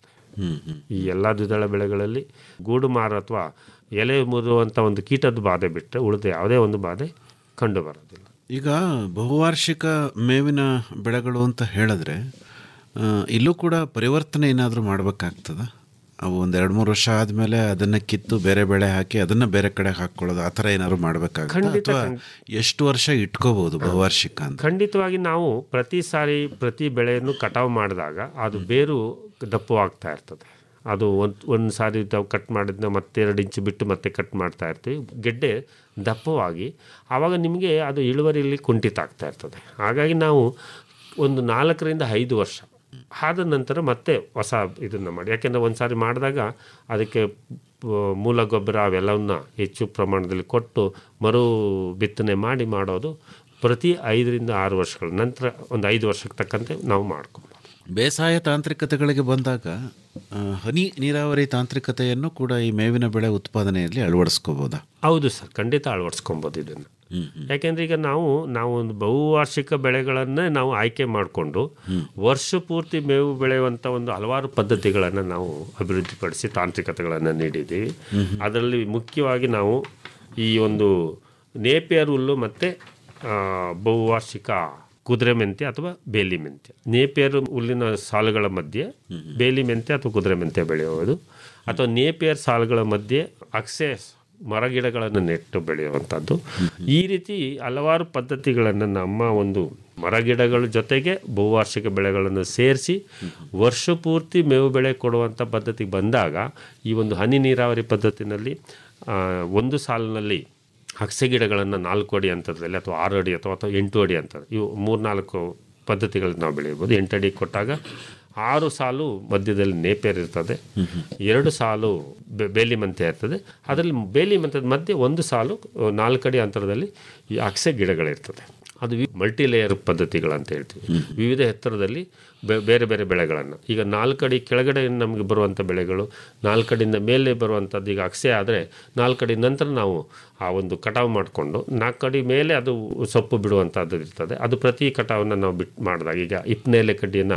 ಈ ಎಲ್ಲ ದ್ವಿದಳ ಬೆಳೆಗಳಲ್ಲಿ ಗೂಡು ಮಾರು ಅಥವಾ ಎಲೆ ಮುರುವಂಥ ಒಂದು ಕೀಟದ ಬಾಧೆ ಬಿಟ್ಟರೆ ಉಳಿದ ಯಾವುದೇ ಒಂದು ಬಾಧೆ ಕಂಡು ಬರೋದಿಲ್ಲ ಈಗ ಬಹುವಾರ್ಷಿಕ ಮೇವಿನ ಬೆಳೆಗಳು ಅಂತ ಹೇಳಿದ್ರೆ ಆ, ಇಲ್ಲೂ ಕೂಡ ಪರಿವರ್ತನೆ ಏನಾದರೂ ಮಾಡಬೇಕಾಗ್ತದ ಅವು ಒಂದು ಎರಡು ಮೂರು ವರ್ಷ ಆದಮೇಲೆ ಅದನ್ನು ಕಿತ್ತು ಬೇರೆ ಬೆಳೆ ಹಾಕಿ ಅದನ್ನು ಬೇರೆ ಕಡೆ ಹಾಕ್ಕೊಳ್ಳೋದು ಆ ಥರ ಏನಾದ್ರು ಮಾಡಬೇಕಾಗುತ್ತೆ ಖಂಡಿತ, ಅಥವಾ ಎಷ್ಟು ವರ್ಷ ಇಟ್ಕೋಬಹುದು ಬಹುವಾರ್ಷಿಕ ಅಂತ ಖಂಡಿತವಾಗಿ ನಾವು ಪ್ರತಿ ಸಾರಿ ಪ್ರತಿ ಬೆಳೆಯನ್ನು ಕಟಾವು ಮಾಡಿದಾಗ ಅದು ಬೇರು ದಪ್ಪವಾಗ್ತಾ ಇರ್ತದೆ ಅದು ಒಂದು ಒಂದು ಸಾರಿ ನಾವು ಕಟ್ ಮಾಡಿದ್ನ ಮತ್ತೆ ಎರಡು ಇಂಚು ಬಿಟ್ಟು ಮತ್ತೆ ಕಟ್ ಮಾಡ್ತಾ ಇರ್ತೀವಿ ಗೆಡ್ಡೆ ದಪ್ಪವಾಗಿ ಆವಾಗ ನಿಮಗೆ ಅದು ಇಳುವರಿಯಲ್ಲಿ ಕುಂಠಿತ ಆಗ್ತಾ ಇರ್ತದೆ ಹಾಗಾಗಿ ನಾವು ಒಂದು ನಾಲ್ಕರಿಂದ ಐದು ವರ್ಷ ಆದ ನಂತರ ಮತ್ತೆ ಹೊಸ ಇದನ್ನು ಮಾಡಿ ಯಾಕೆಂದರೆ ಒಂದು ಸಾರಿ ಮಾಡಿದಾಗ ಅದಕ್ಕೆ ಪ- ಮೂಲ ಗೊಬ್ಬರ ಅವೆಲ್ಲವನ್ನ ಹೆಚ್ಚು ಪ್ರಮಾಣದಲ್ಲಿ ಕೊಟ್ಟು ಮರು ಬಿತ್ತನೆ ಮಾಡಿ ಮಾಡೋದು ಪ್ರತಿ ಐದರಿಂದ ಆರು ವರ್ಷಗಳ ನಂತರ ಒಂದು ಐದು ವರ್ಷಕ್ಕೆ ತಕ್ಕಂತೆ ನಾವು ಮಾಡ್ಕೊಬೋದು ಬೇಸಾಯ ತಾಂತ್ರಿಕತೆಗಳಿಗೆ ಬಂದಾಗ ಆ, ಹನಿ ನೀರಾವರಿ ತಾಂತ್ರಿಕತೆಯನ್ನು ಕೂಡ ಈ ಮೇವಿನ ಬೆಳೆ ಉತ್ಪಾದನೆಯಲ್ಲಿ ಅಳವಡಿಸ್ಕೋಬೋದಾ ಹೌದು ಸರ್ ಖಂಡಿತ ಅಳವಡಿಸ್ಕೊಬೋದು ಇದನ್ನು ಯಾಕೆಂದ್ರೆ ಈಗ ನಾವು ನಾವು ಒಂದು ಬಹುವಾರ್ಷಿಕ ಬೆಳೆಗಳನ್ನೇ ನಾವು ಆಯ್ಕೆ ಮಾಡಿಕೊಂಡು ವರ್ಷ ಪೂರ್ತಿ ಮೇವು ಬೆಳೆಯುವಂಥ ಒಂದು ಹಲವಾರು ಪದ್ಧತಿಗಳನ್ನು ನಾವು ಅಭಿವೃದ್ಧಿಪಡಿಸಿ ತಾಂತ್ರಿಕತೆಗಳನ್ನು ನೀಡಿದ್ದೀವಿ ಅದರಲ್ಲಿ ಮುಖ್ಯವಾಗಿ ನಾವು ಈ ಒಂದು ನೇಪಿಯರ್ ಹುಲ್ಲು ಮತ್ತು ಬಹುವಾರ್ಷಿಕ ಕುದುರೆ ಮೆಂತ್ಯ ಅಥವಾ ಬೇಲಿ ಮೆಂತ್ಯ ನೇಪಿಯರ್ ಹುಲ್ಲಿನ ಸಾಲುಗಳ ಮಧ್ಯೆ ಬೇಲಿ ಮೆಂತ್ಯ ಅಥವಾ ಕುದುರೆ ಮೆಂತ್ಯ ಬೆಳೆಯುವುದು ಅಥವಾ ನೇಪಿಯರ್ ಸಾಲುಗಳ ಮಧ್ಯೆ ಅಕ್ಸೆ ಮರಗಿಡಗಳನ್ನು ನೆಟ್ಟು ಬೆಳೆಯುವಂಥದ್ದು ಈ ರೀತಿ ಹಲವಾರು ಪದ್ಧತಿಗಳನ್ನು ನಮ್ಮ ಒಂದು ಮರಗಿಡಗಳ ಜೊತೆಗೆ ಬಹುವಾರ್ಷಿಕ ಬೆಳೆಗಳನ್ನು ಸೇರಿಸಿ ವರ್ಷ ಪೂರ್ತಿ ಮೇವು ಬೆಳೆ ಕೊಡುವಂಥ ಪದ್ಧತಿ ಬಂದಾಗ ಈ ಒಂದು ಹನಿ ನೀರಾವರಿ ಪದ್ಧತಿನಲ್ಲಿ ಆ, ಒಂದು ಸಾಲಿನಲ್ಲಿ ಅಗಸೆ ಗಿಡಗಳನ್ನು ನಾಲ್ಕು ಅಡಿ ಅಂತರದಲ್ಲಿ ಅಥವಾ ಆರು ಅಡಿ ಅಥವಾ ಅಥವಾ ಎಂಟು ಅಡಿ ಅಂತ ಇವು ಮೂರ್ನಾಲ್ಕು ಪದ್ಧತಿಗಳನ್ನ ನಾವು ಬೆಳೆಯಬಹುದು ಎಂಟು ಅಡಿ ಕೊಟ್ಟಾಗ ಆರು ಸಾಲು ಮಧ್ಯದಲ್ಲಿ ನೇಪೇರ್ ಇರ್ತದೆ ಎರಡು ಸಾಲು ಬೆ- ಬೇಲಿ ಮಂತೆ ಇರ್ತದೆ ಅದರಲ್ಲಿ ಬೇಲಿ ಮಂತದ ಮಧ್ಯೆ ಒಂದು ಸಾಲು ಅಹ್, ನಾಲ್ಕು ಅಡಿ ಅಂತರದಲ್ಲಿ ಈ ಅಗಸೆ ಗಿಡಗಳಿರ್ತದೆ ಅದು ಮಲ್ಟಿ ಲೇಯರ್ ಪದ್ಧತಿಗಳಂತ ಹೇಳ್ತೀವಿ ವಿವಿಧ ಎತ್ತರದಲ್ಲಿ ಬೆ- ಬೇರೆ ಬೇರೆ ಬೆಳೆಗಳನ್ನು ಈಗ ನಾಲ್ಕಡಿ ಕೆಳಗಡೆ ನಮಗೆ ಬರುವಂಥ ಬೆಳೆಗಳು ನಾಲ್ಕಡಿಯಿಂದ ಮೇಲೆ ಬರುವಂಥದ್ದು ಈಗ ಅಗಸೆ ಆದರೆ ನಾಲ್ಕಡಿ ನಂತರ ನಾವು ಆ ಒಂದು ಕಟಾವು ಮಾಡಿಕೊಂಡು ನಾಲ್ಕಡಿ ಮೇಲೆ ಅದು ಸೊಪ್ಪು ಬಿಡುವಂಥದ್ದು ಇರ್ತದೆ ಅದು ಪ್ರತಿ ಕಟಾವನ್ನು ನಾವು ಬಿಟ್ಟು ಮಾಡಿದಾಗ ಈಗ ಇಪ್ನೇಲೆ ಕಡ್ಡಿಯನ್ನು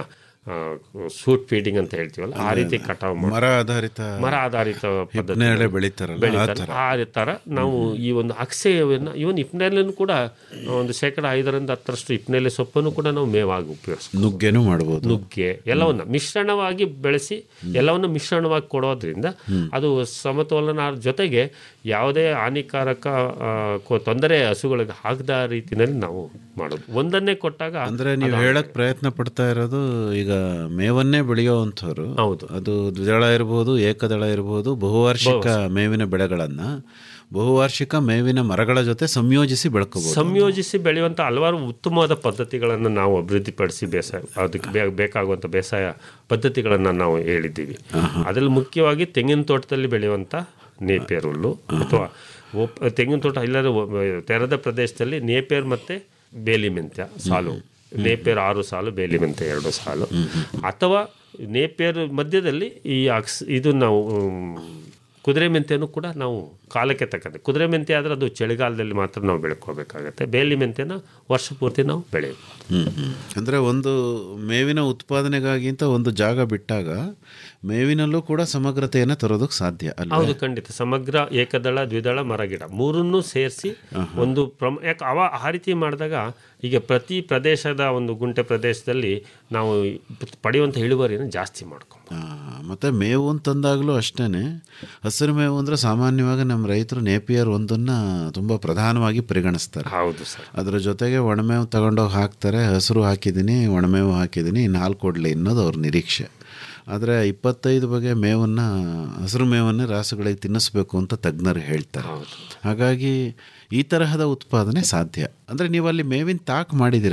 ಸೂಟ್ ಫೀಡಿಂಗ್ ಅಂತ ಹೇಳ್ತೀವಲ್ಲ ಆ ರೀತಿ ಕಟಾವು ಮಾಡಿ ಮರ ಆಧಾರಿತ ಮರ ಆಧಾರಿತ ಪದ್ಧತಿ ಹಿಪ್ನೇರಳೆ ಬೆಳೀತಾರಲ್ಲ, ಆ ಬೆಳೀತಾರೆ. ಥರ. ಆ ಥರ ನಾವು ಈ ಒಂದು ಅಕ್ಸೆಯನ್ನು ಇವನ್ ಇಪ್ನೇಲೆಯನ್ನು ಕೂಡ ಒಂದು ಶೇಕಡ ಐದರಿಂದ ಹತ್ತರಷ್ಟು ಇಪ್ನೇಲೆ ಸೊಪ್ಪನ್ನು ಕೂಡ ನಾವು ಮೇವಾಗಿ ಉಪಯೋಗಿಸ್ತೀವಿ ನುಗ್ಗೆನೂ ಮಾಡ್ಬೋದು ನುಗ್ಗೆ ಎಲ್ಲವನ್ನ ಮಿಶ್ರಣವಾಗಿ ಬೆಳೆಸಿ ಎಲ್ಲವನ್ನು ಮಿಶ್ರಣವಾಗಿ ಕೊಡೋದ್ರಿಂದ ಅದು ಸಮತೋಲನ ಜೊತೆಗೆ ಯಾವುದೇ ಹಾನಿಕಾರಕ ಆ, ಕೊ- ತೊಂದರೆ ಹಸುಗಳಿಗೆ ಆಗದ ರೀತಿಯಲ್ಲಿ ನಾವು ಮಾಡೋದು ಒಂದನ್ನೇ ಕೊಟ್ಟಾಗ ಅಂದ್ರೆ ನೀವು ಹೇಳಕ್ ಪ್ರಯತ್ನ ಪಡ್ತಾ ಇರೋದು ಈಗ ಮೇವನ್ನೇ ಬೆಳೆಯುವಂಥವ್ರು ಹೌದು. ಅದು ದ್ವಿದಳ ಇರ್ಬೋದು ಏಕದಳ ಇರ್ಬೋದು ಬಹುವಾರ್ಷಿಕ ಮೇವಿನ ಬೆಳೆಗಳನ್ನ ಬಹುವಾರ್ಷಿಕ ಮೇವಿನ ಮರಗಳ ಜೊತೆ ಸಂಯೋಜಿಸಿ ಬೆಳ್ಕೋಬಹುದು ಸಂಯೋಜಿಸಿ ಬೆಳೆಯುವಂಥ ಹಲವಾರು ಉತ್ತಮವಾದ ಪದ್ಧತಿಗಳನ್ನು ನಾವು ಅಭಿವೃದ್ಧಿಪಡಿಸಿ ಬೇಸಾಯ ಅದಕ್ಕೆ ಬೇ ಬೇಕಾಗುವಂಥ ಬೇಸಾಯ ಪದ್ಧತಿಗಳನ್ನು ನಾವು ಹೇಳಿದ್ದೀವಿ ಅದರಲ್ಲಿ ಮುಖ್ಯವಾಗಿ ತೆಂಗಿನ ತೋಟದಲ್ಲಿ ಬೆಳೆಯುವಂಥ ನೇಪಿಯರ್ ಹುಲ್ಲು ಅಥವಾ ಒಪ್ ತೆಂಗಿನ ತೋಟ ಇಲ್ಲದ ತೆರೆದ ಪ್ರದೇಶದಲ್ಲಿ ನೇಪಿಯರ್ ಮತ್ತು ಬೇಲಿ ಮೆಂತ್ಯ ಸಾಲು ನೇಪಿಯರ್ ಆರು ಸಾಲು ಬೇಲಿ ಮೆಂತ್ಯ ಎರಡು ಸಾಲು ಅಥವಾ ನೇಪಿಯರ್ ಮಧ್ಯದಲ್ಲಿ ಈ ಅಕ್ಸ್ ಇದು ನಾವು ಮ್, ಕುದುರೆ ಮೆಂತ್ಯನೂ ಕೂಡ ನಾವು ಕಾಲಕ್ಕೆ ತಕ್ಕಂತೆ ಕುದುರೆ ಮೆಂತ್ಯ ಆದರೆ ಅದು ಚಳಿಗಾಲದಲ್ಲಿ ಮಾತ್ರ ನಾವು ಬೆಳ್ಕೋಬೇಕಾಗತ್ತೆ ಬೇಲಿ ಮೆಂತ್ಯನ ವರ್ಷ ಪೂರ್ತಿ ನಾವು ಬೆಳೆಯಬಹುದು ಹ್ಮ್ ಹ್ಮ್. ಅಂದ್ರೆ ಒಂದು ಮೇವಿನ ಉತ್ಪಾದನೆಗಾಗಿ ಅಂತ ಒಂದು ಜಾಗ ಬಿಟ್ಟಾಗ ಮೇವಿನಲ್ಲೂ ಕೂಡ ಸಮಗ್ರತೆಯನ್ನು ತರೋದಕ್ಕೆ ಸಾಧ್ಯ ಅಲ್ಲ ಹೌದು ಖಂಡಿತ ಸಮಗ್ರ ಏಕದಳ ದ್ವಿದಳ ಮರಗಿಡ ಮೂರನ್ನೂ ಸೇರಿಸಿ ಒಂದು ಪ್ರಮ ಯಾಕೆ ಅವ ಆ ರೀತಿ ಮಾಡಿದಾಗ ಈಗ ಪ್ರತಿ ಪ್ರದೇಶದ ಒಂದು ಗುಂಟೆ ಪ್ರದೇಶದಲ್ಲಿ ನಾವು ಪಡೆಯುವಂಥ ಇಳುವರಿಯನ್ನು ಜಾಸ್ತಿ ಮಾಡ್ಕೊಂಡು ಆ, ಮತ್ತೆ ಮೇವು ಅಂತಂದಾಗಲೂ ಅಷ್ಟೇ ಹಸಿರು ಮೇವು ಅಂದರೆ ಸಾಮಾನ್ಯವಾಗಿ ನಮ್ಮ ರೈತರು ನೇಪಿಯರ್ ಒಂದನ್ನು ತುಂಬ ಪ್ರಧಾನವಾಗಿ ಪರಿಗಣಿಸ್ತಾರೆ ಹೌದು ಸರ್ ಅದ್ರ ಜೊತೆಗೆ ಒಣಮೇವು ತಗೊಂಡೋಗಿ ಹಾಕ್ತಾರೆ ಹಸಿರು ಹಾಕಿದ್ದೀನಿ ಒಣಮೇವು ಹಾಕಿದ್ದೀನಿ ನಾಲ್ಕು ಕೊಡಲಿ ಅನ್ನೋದು ಅವ್ರ ನಿರೀಕ್ಷೆ ಆದರೆ ಇಪ್ಪತ್ತೈದು ಬಗೆ ಮೇವನ್ನು ಹಸಿರು ಮೇವನ್ನೇ ರಾಸುಗಳಿಗೆ ತಿನ್ನಿಸ್ಬೇಕು ಅಂತ ತಜ್ಞರು ಹೇಳ್ತಾರೆ ಹಾಗಾಗಿ ಈ ತರಹದ ಉತ್ಪಾದನೆ ಸಾಧ್ಯ ಅಂದರೆ ನೀವು ಅಲ್ಲಿ ಮೇವಿನ ತಾಕ್ ಮಾಡಿದಿರಲ್ಲ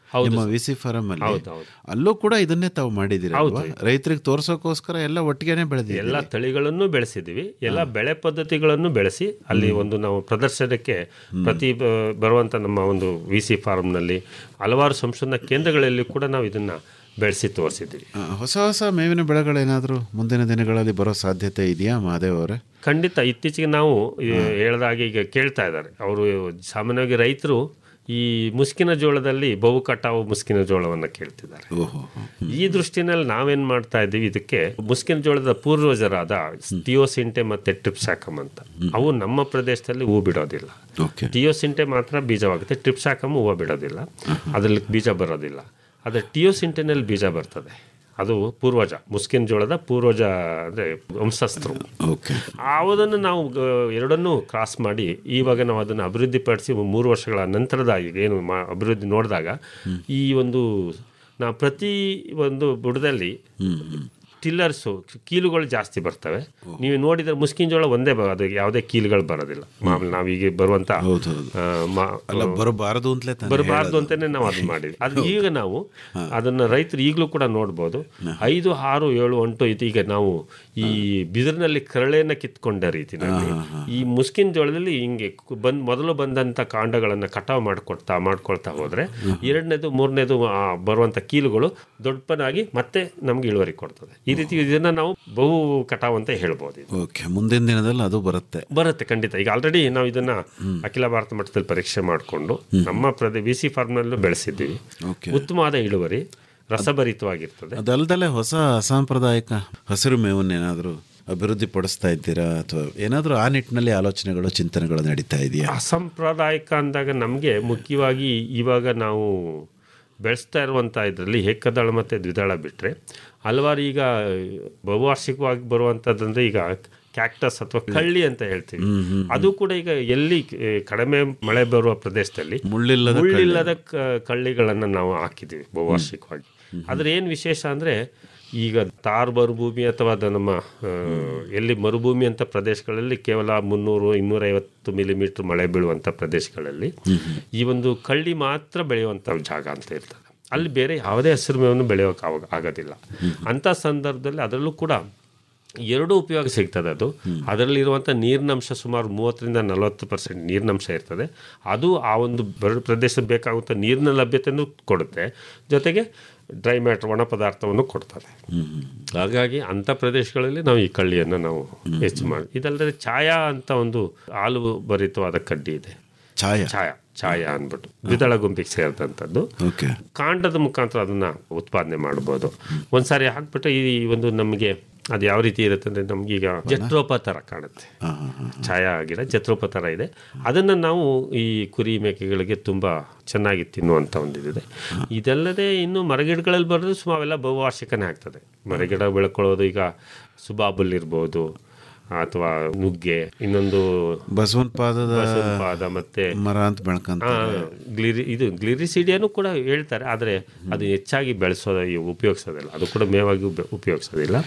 ಹೌದು ನಿಮ್ಮ ಸರ್. ವಿ ಸಿ ಫಾರಂ ಅಲ್ಲಿ ಹೌದು, ಹೌದು. ಅಲ್ಲೂ ಕೂಡ ಇದನ್ನೇ ತಾವು ಮಾಡಿದಿರಿ ಹೌದು. ರೈತರಿಗೆ ತೋರ್ಸೋಕೋಸ್ಕರ ಎಲ್ಲ ಒಟ್ಟಿಗೆನೆ ಬೆಳೆದಿರಿ ಎಲ್ಲ ತಳಿಗಳನ್ನು ಬೆಳೆಸಿದ್ದೀವಿ ಎಲ್ಲ ಬೆಳೆ ಪದ್ಧತಿಗಳನ್ನು ಬೆಳೆಸಿ ಅಲ್ಲಿ ಒಂದು ನಾವು ಪ್ರದರ್ಶನಕ್ಕೆ ಪ್ರತಿ ಬ- ಬರುವಂಥ ನಮ್ಮ ಒಂದು ವಿ ಸಿ ಫಾರ್ಮ್ನಲ್ಲಿ ಹಲವಾರು ಸಂಶೋಧನಾ ಕೇಂದ್ರಗಳಲ್ಲಿ ಕೂಡ ನಾವು ಇದನ್ನು ಬೆಳೆಸಿ ತೋರಿಸಿದ್ದೀವಿ ಆ, ಹೊಸ ಹೊಸ ಮೇವಿನ ಬೆಳೆಗಳೇನಾದರೂ ಮುಂದಿನ ದಿನಗಳಲ್ಲಿ ಬರೋ ಸಾಧ್ಯತೆ ಇದೆಯಾ ಮಹಾದೇವ್ ಅವರೇ ಖಂಡಿತ ಇತ್ತೀಚೆಗೆ ನಾವು ಈ ಹೇಳ್ದಾಗೆ ಈಗ ಕೇಳ್ತಾ ಇದ್ದಾರೆ ಅವರು ಸಾಮಾನ್ಯವಾಗಿ ರೈತರು ಈ ಮುಸ್ಕಿನ ಜೋಳದಲ್ಲಿ ಬಹು ಕಟಾವು ಮುಸ್ಕಿನ ಜೋಳವನ್ನು ಕೇಳ್ತಿದ್ದಾರೆ ಓಹೋ ಈ ದೃಷ್ಟಿನಲ್ಲಿ ನಾವೇನ್ ಮಾಡ್ತಾ ಇದ್ದೀವಿ ಇದಕ್ಕೆ ಮುಸ್ಕಿನ ಜೋಳದ ಪೂರ್ವಜರಾದ ಟಿಯೋಸಿಂಟೆ ಮತ್ತೆ ಟ್ರಿಪ್ಸಾಕಮ್ ಅಂತ ಅವು ನಮ್ಮ ಪ್ರದೇಶದಲ್ಲಿ ಹೂ ಬಿಡೋದಿಲ್ಲ ಓಕೆ ಟಿಯೋಸಿಂಟೆ ಮಾತ್ರ ಬೀಜವಾಗುತ್ತೆ ಟ್ರಿಪ್ಸಾಕಮ್ ಹೂವು ಬಿಡೋದಿಲ್ಲ ಅದರಲ್ಲಿ ಬೀಜ ಬರೋದಿಲ್ಲ ಆದರೆ ಟಿಯೋಸಿಂಟೆನಲ್ಲಿ ಬೀಜ ಬರ್ತದೆ ಅದು ಪೂರ್ವಜ ಮುಸ್ಕಿನ ಜೋಳದ ಪೂರ್ವಜ ಅಂದರೆ ವಂಶಸ್ಥರು ಓಕೆ ಅದನ್ನು ನಾವು ಗ- ಎರಡನ್ನೂ ಕ್ರಾಸ್ ಮಾಡಿ ಇವಾಗ ನಾವು ಅದನ್ನು ಅಭಿವೃದ್ಧಿಪಡಿಸಿ ಮೂರು ವರ್ಷಗಳ ನಂತರದ ಈಗ ಏನು ಮಾ ಅಭಿವೃದ್ಧಿ ನೋಡಿದಾಗ ಈ ಒಂದು ನಾವು ಪ್ರತಿ ಒಂದು ಬುಡದಲ್ಲಿ ಟಿಲ್ಲರ್ಸು ಕೀಲುಗಳು ಜಾಸ್ತಿ ಬರ್ತವೆ ನೀವು ನೋಡಿದ್ರೆ ಮುಸ್ಕಿನ ಜೋಳ ಒಂದೇ ಬ- ಅದು ಯಾವುದೇ ಕೀಲುಗಳು ಬರೋದಿಲ್ಲ ಮಾಮೂಲಿ ನಾವೀಗ ಬರುವಂಥ ಹೌದು, ಹೌದು. ಆ, ಮಾ- ಅಲ್ಲ ಬರಬಾರದು ಅಂತಲೇ ತಾನೇ ಬರಬಾರ್ದು ಹೇಳೋದು. ಅಂತಾನೆ ನಾವು ಅದು ಮಾಡಿದ್ವಿ ಅದು ಈಗ ನಾವು ಅದನ್ನ ರೈತರು ಈಗಲೂ ಕೂಡ ನೋಡ್ಬೋದು ಐದು ಆರು ಏಳು ಎಂಟು ಇದು ಈಗ ನಾವು ಈ ಬಿದಿರಿನಲ್ಲಿ ಕರಳೆಯನ್ನ ಕಿತ್ಕೊಂಡ ರೀತಿನಲ್ಲಿ ಈ ಮುಸ್ಕಿನ ಜೋಳದಲ್ಲಿ ಹಿಂಗೆ ಕು- ಬಂದ್ ಮೊದಲು ಬಂದಂತ ಕಾಂಡಗಳನ್ನ ಕಟಾವು ಮಾಡ್ಕೊಳ್ತಾ ಮಾಡ್ಕೊಳ್ತಾ ಹೋದ್ರೆ ಎರಡನೇದು ಮೂರನೇದು ಬರುವಂತ ಕೀಲುಗಳು ದೊಡ್ಡಪನಾಗಿ ಮತ್ತೆ ನಮ್ಗೆ ಇಳುವರಿ ಕೊಡ್ತದೆ ಈ ರೀತಿ ಇದನ್ನ ನಾವು ಬಹು ಕಟಾವ್ ಅಂತ ಹೇಳ್ಬೋದು ಇದು. ಓಕೆ ಮುಂದಿನ ದಿನದಲ್ಲಿ ಅದು ಬರುತ್ತೆ ಬರುತ್ತೆ ಖಂಡಿತ ಈಗ ಆಲ್ರೆಡಿ ನಾವು ಇದನ್ನ ಅಖಿಲ ಭಾರತ ಮಟ್ಟದಲ್ಲಿ ಪರೀಕ್ಷೆ ಮಾಡಿಕೊಂಡು ನಮ್ಮ ಪ್ರದೇ ವಿ ಸಿ ಫಾರ್ಮ್ನಲ್ಲೂ ಬೆಳೆಸಿದ್ದೀವಿ ಓಕೆ ಉತ್ತಮವಾದ ಇಳುವರಿ ರಸಭರಿತವಾಗಿರ್ತದೆ ಅದಲ್ದಲೆ ಹೊಸ ಅಸಾಂಪ್ರದಾಯಿಕ ಹಸಿರು ಮೇವನ್ನೇನಾದರೂ ಅಭಿವೃದ್ಧಿ ಪಡಿಸ್ತಾ ಇದ್ದೀರಾ ಅಥವಾ ಏನಾದರೂ ಆ ನಿಟ್ಟಿನಲ್ಲಿ ಆಲೋಚನೆಗಳು ಚಿಂತನೆಗಳು ನಡೀತಾ ಇದೆಯಾ ಅಸಾಂಪ್ರದಾಯಿಕ ಅಂದಾಗ ನಮಗೆ ಮುಖ್ಯವಾಗಿ ಇವಾಗ ನಾವು ಬೆಳೆಸ್ತಾ ಇರುವಂಥ ಇದರಲ್ಲಿ ಏಕದಳ ಮತ್ತು ದ್ವಿದಳ ಬಿಟ್ಟರೆ ಹಲವಾರು ಈಗ ಬಹುವಾರ್ಷಿಕವಾಗಿ ಬರುವಂಥದ್ದಂದ್ರೆ ಈಗ ಕ್ಯಾಕ್ಟಸ್ ಅಥವಾ ಕಳ್ಳಿ ಅಂತ ಹೇಳ್ತೀವಿ ಅದು ಕೂಡ ಈಗ ಎಲ್ಲಿ ಏ, ಕಡಿಮೆ ಮಳೆ ಬರುವ ಪ್ರದೇಶದಲ್ಲಿ ಮುಳ್ಳಿಲ್ಲದ ಕಳ್ಳಿ. ಮುಳ್ಳಿಲ್ಲದ ಕ- ಕಳ್ಳಿಗಳನ್ನು ನಾವು ಹಾಕಿದ್ದೀವಿ ಬಹುವಾರ್ಷಿಕವಾಗಿ ಆದರೆ ಏನು ವಿಶೇಷ ಅಂದರೆ ಈಗ ತಾರ್ ಮರುಭೂಮಿ ಅಥವಾ ಅದು ನಮ್ಮ ಆ, ಎಲ್ಲಿ ಮರುಭೂಮಿ ಅಂತ ಪ್ರದೇಶಗಳಲ್ಲಿ ಕೇವಲ ಮುನ್ನೂರು ಇನ್ನೂರೈವತ್ತು ಮಿಲಿಮೀಟರ್ ಮಳೆ ಬೀಳುವಂಥ ಪ್ರದೇಶಗಳಲ್ಲಿ ಈ ಒಂದು ಕಳ್ಳಿ ಮಾತ್ರ ಬೆಳೆಯುವಂಥ ಜಾಗ ಅಂತ ಇರ್ತದೆ ಅಲ್ಲಿ ಬೇರೆ ಯಾವುದೇ ಹಸಿರು ಮೇವನ್ನು ಬೆಳೆಯೋಕೆ ಆಗ ಆಗೋದಿಲ್ಲ ಅಂಥ ಸಂದರ್ಭದಲ್ಲಿ ಅದರಲ್ಲೂ ಕೂಡ ಎರಡು ಉಪಯೋಗ ಸಿಗ್ತದೆ ಅದು ಅದರಲ್ಲಿರುವಂಥ ನೀರಿನಂಶ ಸುಮಾರು ಮೂವತ್ತರಿಂದ ನಲವತ್ತು ಪರ್ಸೆಂಟ್ ನೀರಿನಂಶ ಇರ್ತದೆ ಅದು ಆ ಒಂದು ಬರ ಪ್ರದೇಶದ ಬೇಕಾಗುವಂಥ ನೀರಿನ ಲಭ್ಯತೆಯನ್ನು ಕೊಡುತ್ತೆ ಜೊತೆಗೆ ಡ್ರೈ ಮ್ಯಾಟರ್ ಒಣ ಪದಾರ್ಥವನ್ನು ಕೊಡ್ತದೆ ಹಾಗಾಗಿ ಅಂಥ ಪ್ರದೇಶಗಳಲ್ಲಿ ನಾವು ಈ ಕಳ್ಳಿಯನ್ನು ನಾವು ಹೆಚ್ಚು ಮಾಡಿ ಇದಲ್ಲದೆ ಛಾಯಾ ಅಂತ ಒಂದು ಹಾಲು ಭರಿತವಾದ ಕಡ್ಡಿ ಇದೆ ಛಾಯಾ ಛಾಯಾ ಛಾಯಾ ಅಂದ್ಬಿಟ್ಟು ದ್ವಿದಳ ಗುಂಪಿಗೆ ಸೇರಿದಂಥದ್ದು ಓಕೆ ಕಾಂಡದ ಮುಖಾಂತರ ಅದನ್ನ ಉತ್ಪಾದನೆ ಮಾಡ್ಬೋದು ಒಂದ್ಸಾರಿ ಹಾಕ್ಬಿಟ್ಟು ಈ ಒಂದು ನಮಗೆ ಅದು ಯಾವ ರೀತಿ ಇರುತ್ತೆ ಅಂದ್ರೆ ನಮ್ಗೆ ಈಗ ಜಟ್ರೋಪ ಥರ ಕಾಣುತ್ತೆ ಹಾಂ ಹಾಂ ಹಾಂ ಛಾಯಾ ಗಿಡ ಜತ್ರೋಪ ಥರ ಇದೆ ಅದನ್ನು ನಾವು ಈ ಕುರಿ ಮೇಕೆಗಳಿಗೆ ತುಂಬ ಚೆನ್ನಾಗಿ ತಿನ್ನುವಂಥ ಒಂದು ಇದಿದೆ ಇದಲ್ಲದೆ ಇನ್ನು ಮರಗಿಡಗಳಲ್ಲಿ ಬರೋದು ಸುಮಾರು ಅವೆಲ್ಲ ಬಹುವಾರ್ಷಿಕನೇ ಆಗ್ತದೆ ಮರಗಿಡ ಬೆಳ್ಕೊಳ್ಳೋದು ಈಗ ಸುಬಾಬುಲ್ ಇರ್ಬೋದು ಅಥವಾ ನುಗ್ಗೆ ಇನ್ನೊಂದು ಬಸವನ ಪಾದದ ಬಸವನಪಾದ ಮತ್ತೆ ಮರ ಅಂತ ಬೆಳ್ಕಂತ ಆ, ಗ್ಲಿರಿ ಇದು ಗ್ಲಿರಿಸಿಡಿಯನ್ನು ಕೂಡ ಹೇಳ್ತಾರೆ ಆದರೆ ಅದು ಹೆಚ್ಚಾಗಿ ಬೆಳೆಸೋದು ಈ ಉಪಯೋಗಿಸೋದಿಲ್ಲ ಅದು ಕೂಡ ಮೇವಾಗಿ ಉಪ- ಉಪಯೋಗಿಸೋದಿಲ್ಲ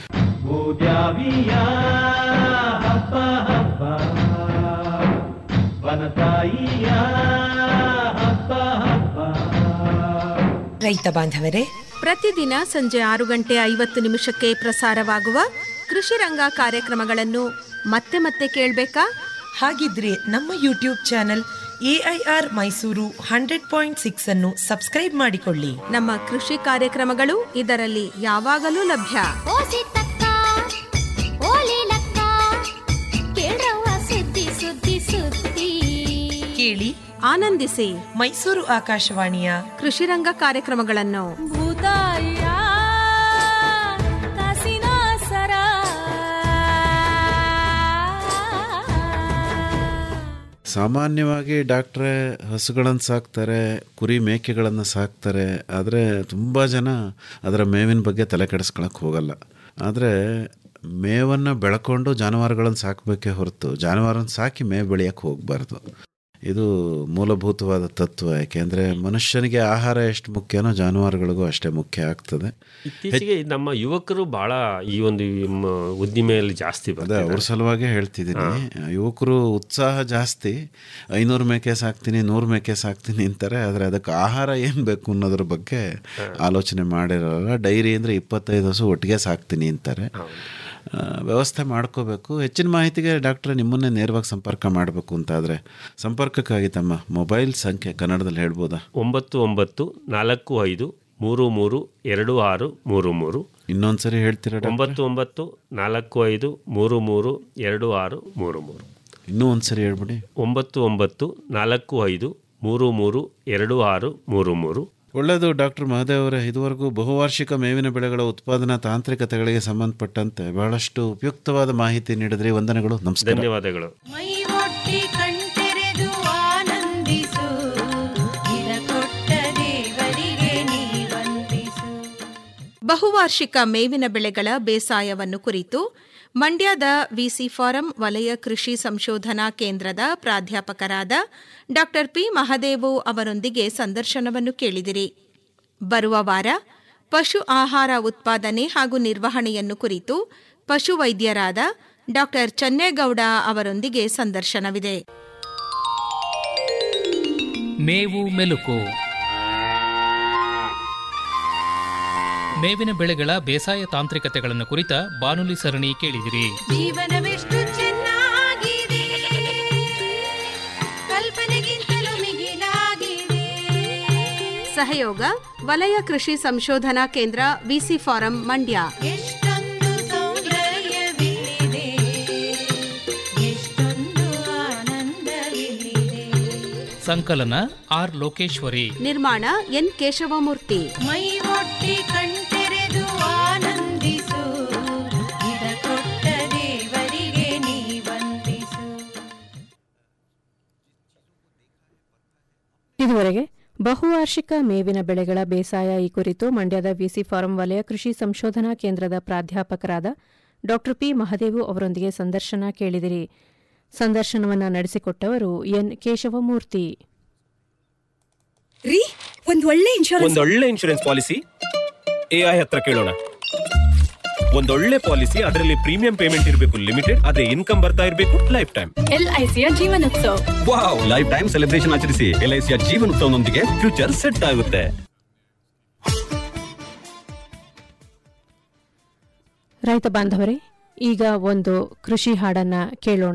ರೈತ ಬಾಂಧವರೇ ಪ್ರತಿದಿನ ಸಂಜೆ ಆರು ಗಂಟೆ ಐವತ್ತು ನಿಮಿಷಕ್ಕೆ ಪ್ರಸಾರವಾಗುವ ಕೃಷಿ ರಂಗ ಕಾರ್ಯಕ್ರಮಗಳನ್ನು ಮತ್ತೆ ಮತ್ತೆ ಕೇಳಬೇಕಾ ಹಾಗಿದ್ರೆ ನಮ್ಮ YouTube channel AIR Mysuru hundred point six ಅನ್ನು ಸಬ್ಸ್ಕ್ರೈಬ್ ಮಾಡಿಕೊಳ್ಳಿ ನಮ್ಮ ಕೃಷಿ ಕಾರ್ಯಕ್ರಮಗಳು ಇದರಲ್ಲಿ ಯಾವಾಗಲೂ ಲಭ್ಯ ಓಸಿತಕ್ಕ ಓಲಿಲಕ್ಕ ಕೇಳವ್ವ ಸುದ್ದಿ ಸುದ್ದಿ ಸುದ್ದಿ ಕೇಳಿ ಆನಂದಿಸಿ ಮೈಸೂರು ಆಕಾಶವಾಣಿಯ ಕೃಷಿ ರಂಗ ಕಾರ್ಯಕ್ರಮಗಳನ್ನು ಭೂತಾಯ ಕಾಸಿನ ಸರ ಸಾಮಾನ್ಯವಾಗಿ ಡಾಕ್ಟ್ರೆ ಹಸುಗಳನ್ನು ಸಾಕ್ತಾರೆ ಕುರಿ ಮೇಕೆಗಳನ್ನು ಸಾಕ್ತಾರೆ ಆದರೆ ತುಂಬ ಜನ ಅದರ ಮೇವಿನ ಬಗ್ಗೆ ತಲೆ ಕೆಡಿಸ್ಕೊಳಕ್ಕೆ ಹೋಗಲ್ಲ ಆದರೆ ಮೇವನ್ನು ಬೆಳ್ಕೊಂಡು ಜಾನುವಾರುಗಳನ್ನು ಸಾಕಬೇಕೇ ಹೊರತು ಜಾನುವಾರನ್ನು ಸಾಕಿ ಮೇವು ಬೆಳೆಯೋಕ್ಕೆ ಹೋಗಬಾರ್ದು ಇದು ಮೂಲಭೂತವಾದ ತತ್ವ ಯಾಕೆಂದರೆ ಮನುಷ್ಯನಿಗೆ ಆಹಾರ ಎಷ್ಟು ಮುಖ್ಯನೋ ಜಾನುವಾರುಗಳಿಗೂ ಅಷ್ಟೇ ಮುಖ್ಯ ಆಗ್ತದೆ ಇತ್ತೀಚೆಗೆ ನಮ್ಮ ಯುವಕರು ಬಹಳ ಈ ಒಂದು ಮ- ಉದ್ದಿಮೆಯಲ್ಲಿ ಜಾಸ್ತಿ ಅದೇ ಬರ್ತಾರೆ ಅವ್ರ ಸಲುವಾಗೇ ಹೇಳ್ತಿದ್ದೀನಿ ಯುವಕರು ಉತ್ಸಾಹ ಜಾಸ್ತಿ ಐನೂರು ಮೇಕೆ ಸಾಕ್ತೀನಿ ನೂರು ಮೇಕೆ ಸಾಕ್ತೀನಿ ಅಂತಾರೆ ಆದರೆ ಅದಕ್ಕೆ ಆಹಾರ ಏನು ಬೇಕು ಅನ್ನೋದ್ರ ಬಗ್ಗೆ ಆಲೋಚನೆ ಮಾಡಿರೋಲ್ಲ ಡೈರಿ ಅಂದರೆ ಇಪ್ಪತ್ತೈದು ಹಸು ಒಟ್ಟಿಗೆ ಸಾಕ್ತೀನಿ ಅಂತಾರೆ ಆ, ವ್ಯವಸ್ಥೆ ಮಾಡ್ಕೋಬೇಕು ಹೆಚ್ಚಿನ ಮಾಹಿತಿಗೆ ಡಾಕ್ಟ್ರೆ ನಿಮ್ಮನ್ನೇ ನೇರವಾಗಿ ಸಂಪರ್ಕ ಮಾಡಬೇಕು ಅಂತಾದರೆ ಸಂಪರ್ಕಕ್ಕಾಗಿ ತಮ್ಮ ಮೊಬೈಲ್ ಸಂಖ್ಯೆ ಕನ್ನಡದಲ್ಲಿ ಹೇಳ್ಬೋದಾ ಒಂಬತ್ತು ಒಂಬತ್ತು ನಾಲ್ಕು ಐದು ಮೂರು ಮೂರು ಎರಡು ಆರು ಮೂರು ಮೂರು ಇನ್ನೊಂದು ಸರಿ ಹೇಳ್ತೀರಾ ಡಾಕ್ಟ್ರೆ? ಒಂಬತ್ತು ಒಂಬತ್ತು ನಾಲ್ಕು ಐದು ಮೂರು ಮೂರು ಎರಡು ಆರು ಮೂರು ಮೂರು ಇನ್ನೂ ಒಂದು ಸರಿ ಹೇಳ್ಬಿಡಿ ಒಂಬತ್ತು ಒಂಬತ್ತು ನಾಲ್ಕು ಐದು ಮೂರು ಮೂರು ಎರಡು ಆರು ಮೂರು ಮೂರು ಒಳ್ಳೆಯದು ಡಾಕ್ಟರ್ ಮಹದೇವ್ ಅವರೇ ಇದುವರೆಗೂ ಬಹುವಾರ್ಷಿಕ ಮೇವಿನ ಬೆಳೆಗಳ ಉತ್ಪಾದನಾ ತಾಂತ್ರಿಕತೆಗಳಿಗೆ ಸಂಬಂಧಪಟ್ಟಂತೆ ಬಹಳಷ್ಟು ಉಪಯುಕ್ತವಾದ ಮಾಹಿತಿ ನೀಡಿದ್ರಿ ವಂದನೆಗಳು ನಮಸ್ಕಾರ ಧನ್ಯವಾದಗಳು ಮೈ ಒಟ್ಟಿ ಕಣ್ತೆರೆದು ಆನಂದಿಸು ಇದ ಕೊಟ್ಟ ದೇವರಿಗೆ ನೀ ವಂದಿಸು ಬಹುವಾರ್ಷಿಕ ಮೇವಿನ ಬೆಳೆಗಳ ಬೇಸಾಯವನ್ನು ಕುರಿತು ಮಂಡ್ಯದ ವಿಸಿ ಫಾರಂ ವಲಯ ಕೃಷಿ ಸಂಶೋಧನಾ ಕೇಂದ್ರದ ಪ್ರಾಧ್ಯಾಪಕರಾದ ಡಾ ಪಿ ಮಹದೇವು ಅವರೊಂದಿಗೆ ಸಂದರ್ಶನವನ್ನು ಕೇಳಿದಿರಿ ಬರುವ ವಾರ ಪಶು ಆಹಾರ ಉತ್ಪಾದನೆ ಹಾಗೂ ನಿರ್ವಹಣೆಯನ್ನು ಕುರಿತು ಪಶುವೈದ್ಯರಾದ ಡಾ ಚನ್ನೇಗೌಡ ಅವರೊಂದಿಗೆ ಸಂದರ್ಶನವಿದೆ ಮೇವು ಮೆಲುಕು ಮೇವಿನ ಬೆಳೆಗಳ ಬೇಸಾಯ ತಾಂತ್ರಿಕತೆಗಳನ್ನು ಕುರಿತ ಬಾನುಲಿ ಸರಣಿ ಕೇಳಿದಿರಿ ಜೀವನವೆಷ್ಟು ಚೆನ್ನಾಗಿದೆ ಕಲ್ಪನೆಗಿಂತಲೂ ಮಿಗಿಲಾಗಿದೆ ಸಹಯೋಗ ವಲಯ ಕೃಷಿ ಸಂಶೋಧನಾ ಕೇಂದ್ರ ವಿಸಿ ಫಾರಂ ಮಂಡ್ಯ ಎಷ್ಟೊಂದು ಸೌಂದರ್ಯವಿಲ್ಲಿದೆ ಎಷ್ಟೊಂದು ಆನಂದವಿಲ್ಲಿದೆ ಸಂಕಲನ ಆರ್ ಲೋಕೇಶ್ವರಿ ನಿರ್ಮಾಣ ಎನ್ ಕೇಶವಮೂರ್ತಿ ಮೈ ಒಟ್ಟಿ ಕಣ್ತೆರೆದು ಆನಂದಿಸು ಇದ ಕೊಟ್ಟ ದೇವರಿಗೆ ನೀ ವಂದಿಸು ಇದುವರೆಗೆ ಬಹುವಾರ್ಷಿಕ ಮೇವಿನ ಬೆಳೆಗಳ ಬೇಸಾಯ ಈ ಕುರಿತು ಮಂಡ್ಯದ ವಿಸಿ ಫಾರಂ ವಲಯ ಕೃಷಿ ಸಂಶೋಧನಾ ಕೇಂದ್ರದ ಪ್ರಾಧ್ಯಾಪಕರಾದ ಡಾ ಪಿ ಮಹದೇವು ಅವರೊಂದಿಗೆ ಸಂದರ್ಶನ ಕೇಳಿದಿರಿ ಸಂದರ್ಶನವನ್ನು ನಡೆಸಿಕೊಟ್ಟವರು ಎನ್ ಕೇಶವಮೂರ್ತಿ ರೀ ಒಂದ್ ಒಳ್ಳೆ ಇನ್ಶೂರೆನ್ಸ್ ಒಂದೊಳ್ಳೆ ಇನ್ಶೂರೆನ್ಸ್ ಪಾಲಿಸಿ ಎಐ ಹತ್ರ ಕೇಳೋಣ ಒಂದೊಳ್ಳೆ ಪಾಲಿಸಿ ಅದರಲ್ಲಿ ಪ್ರೀಮಿಯಂ ಪೇಮೆಂಟ್ ಇರಬೇಕು ಲಿಮಿಟೆಡ್ ಅದೇ ಇನ್ಕಮ್ ಬರ್ತಾ ಇರಬೇಕು ಲೈಫ್ ಟೈಮ್ ಎಲ್ಐಸಿಯ ಜೀವನೋತ್ಸವ ವಾವ್ ಲೈಫ್ ಟೈಮ್ ಸೆಲೆಬ್ರೇಷನ್ ಆಚರಿಸಿ ಎಲ್ಐಸಿಯ ಜೀವನೋತ್ಸವನೊಂದಿಗೆ ಫ್ಯೂಚರ್ ಸೆಟ್ ಆಗುತ್ತೆ ರೈತ ಬಾಂಧವರೇ ಈಗ ಒಂದು ಕೃಷಿ ಹಾಡನ್ನ ಕೇಳೋಣ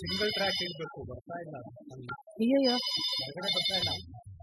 ಸಿಂಗಲ್ ಟ್ರ್ಯಾಕ್ ಇರಬೇಕು ಬರ್ತಾ ಇಲ್ಲ ಅಯ್ಯಯ್ಯೋ ಹೊರಗಡೆ ಬರ್ತಾ ಇಲ್ಲ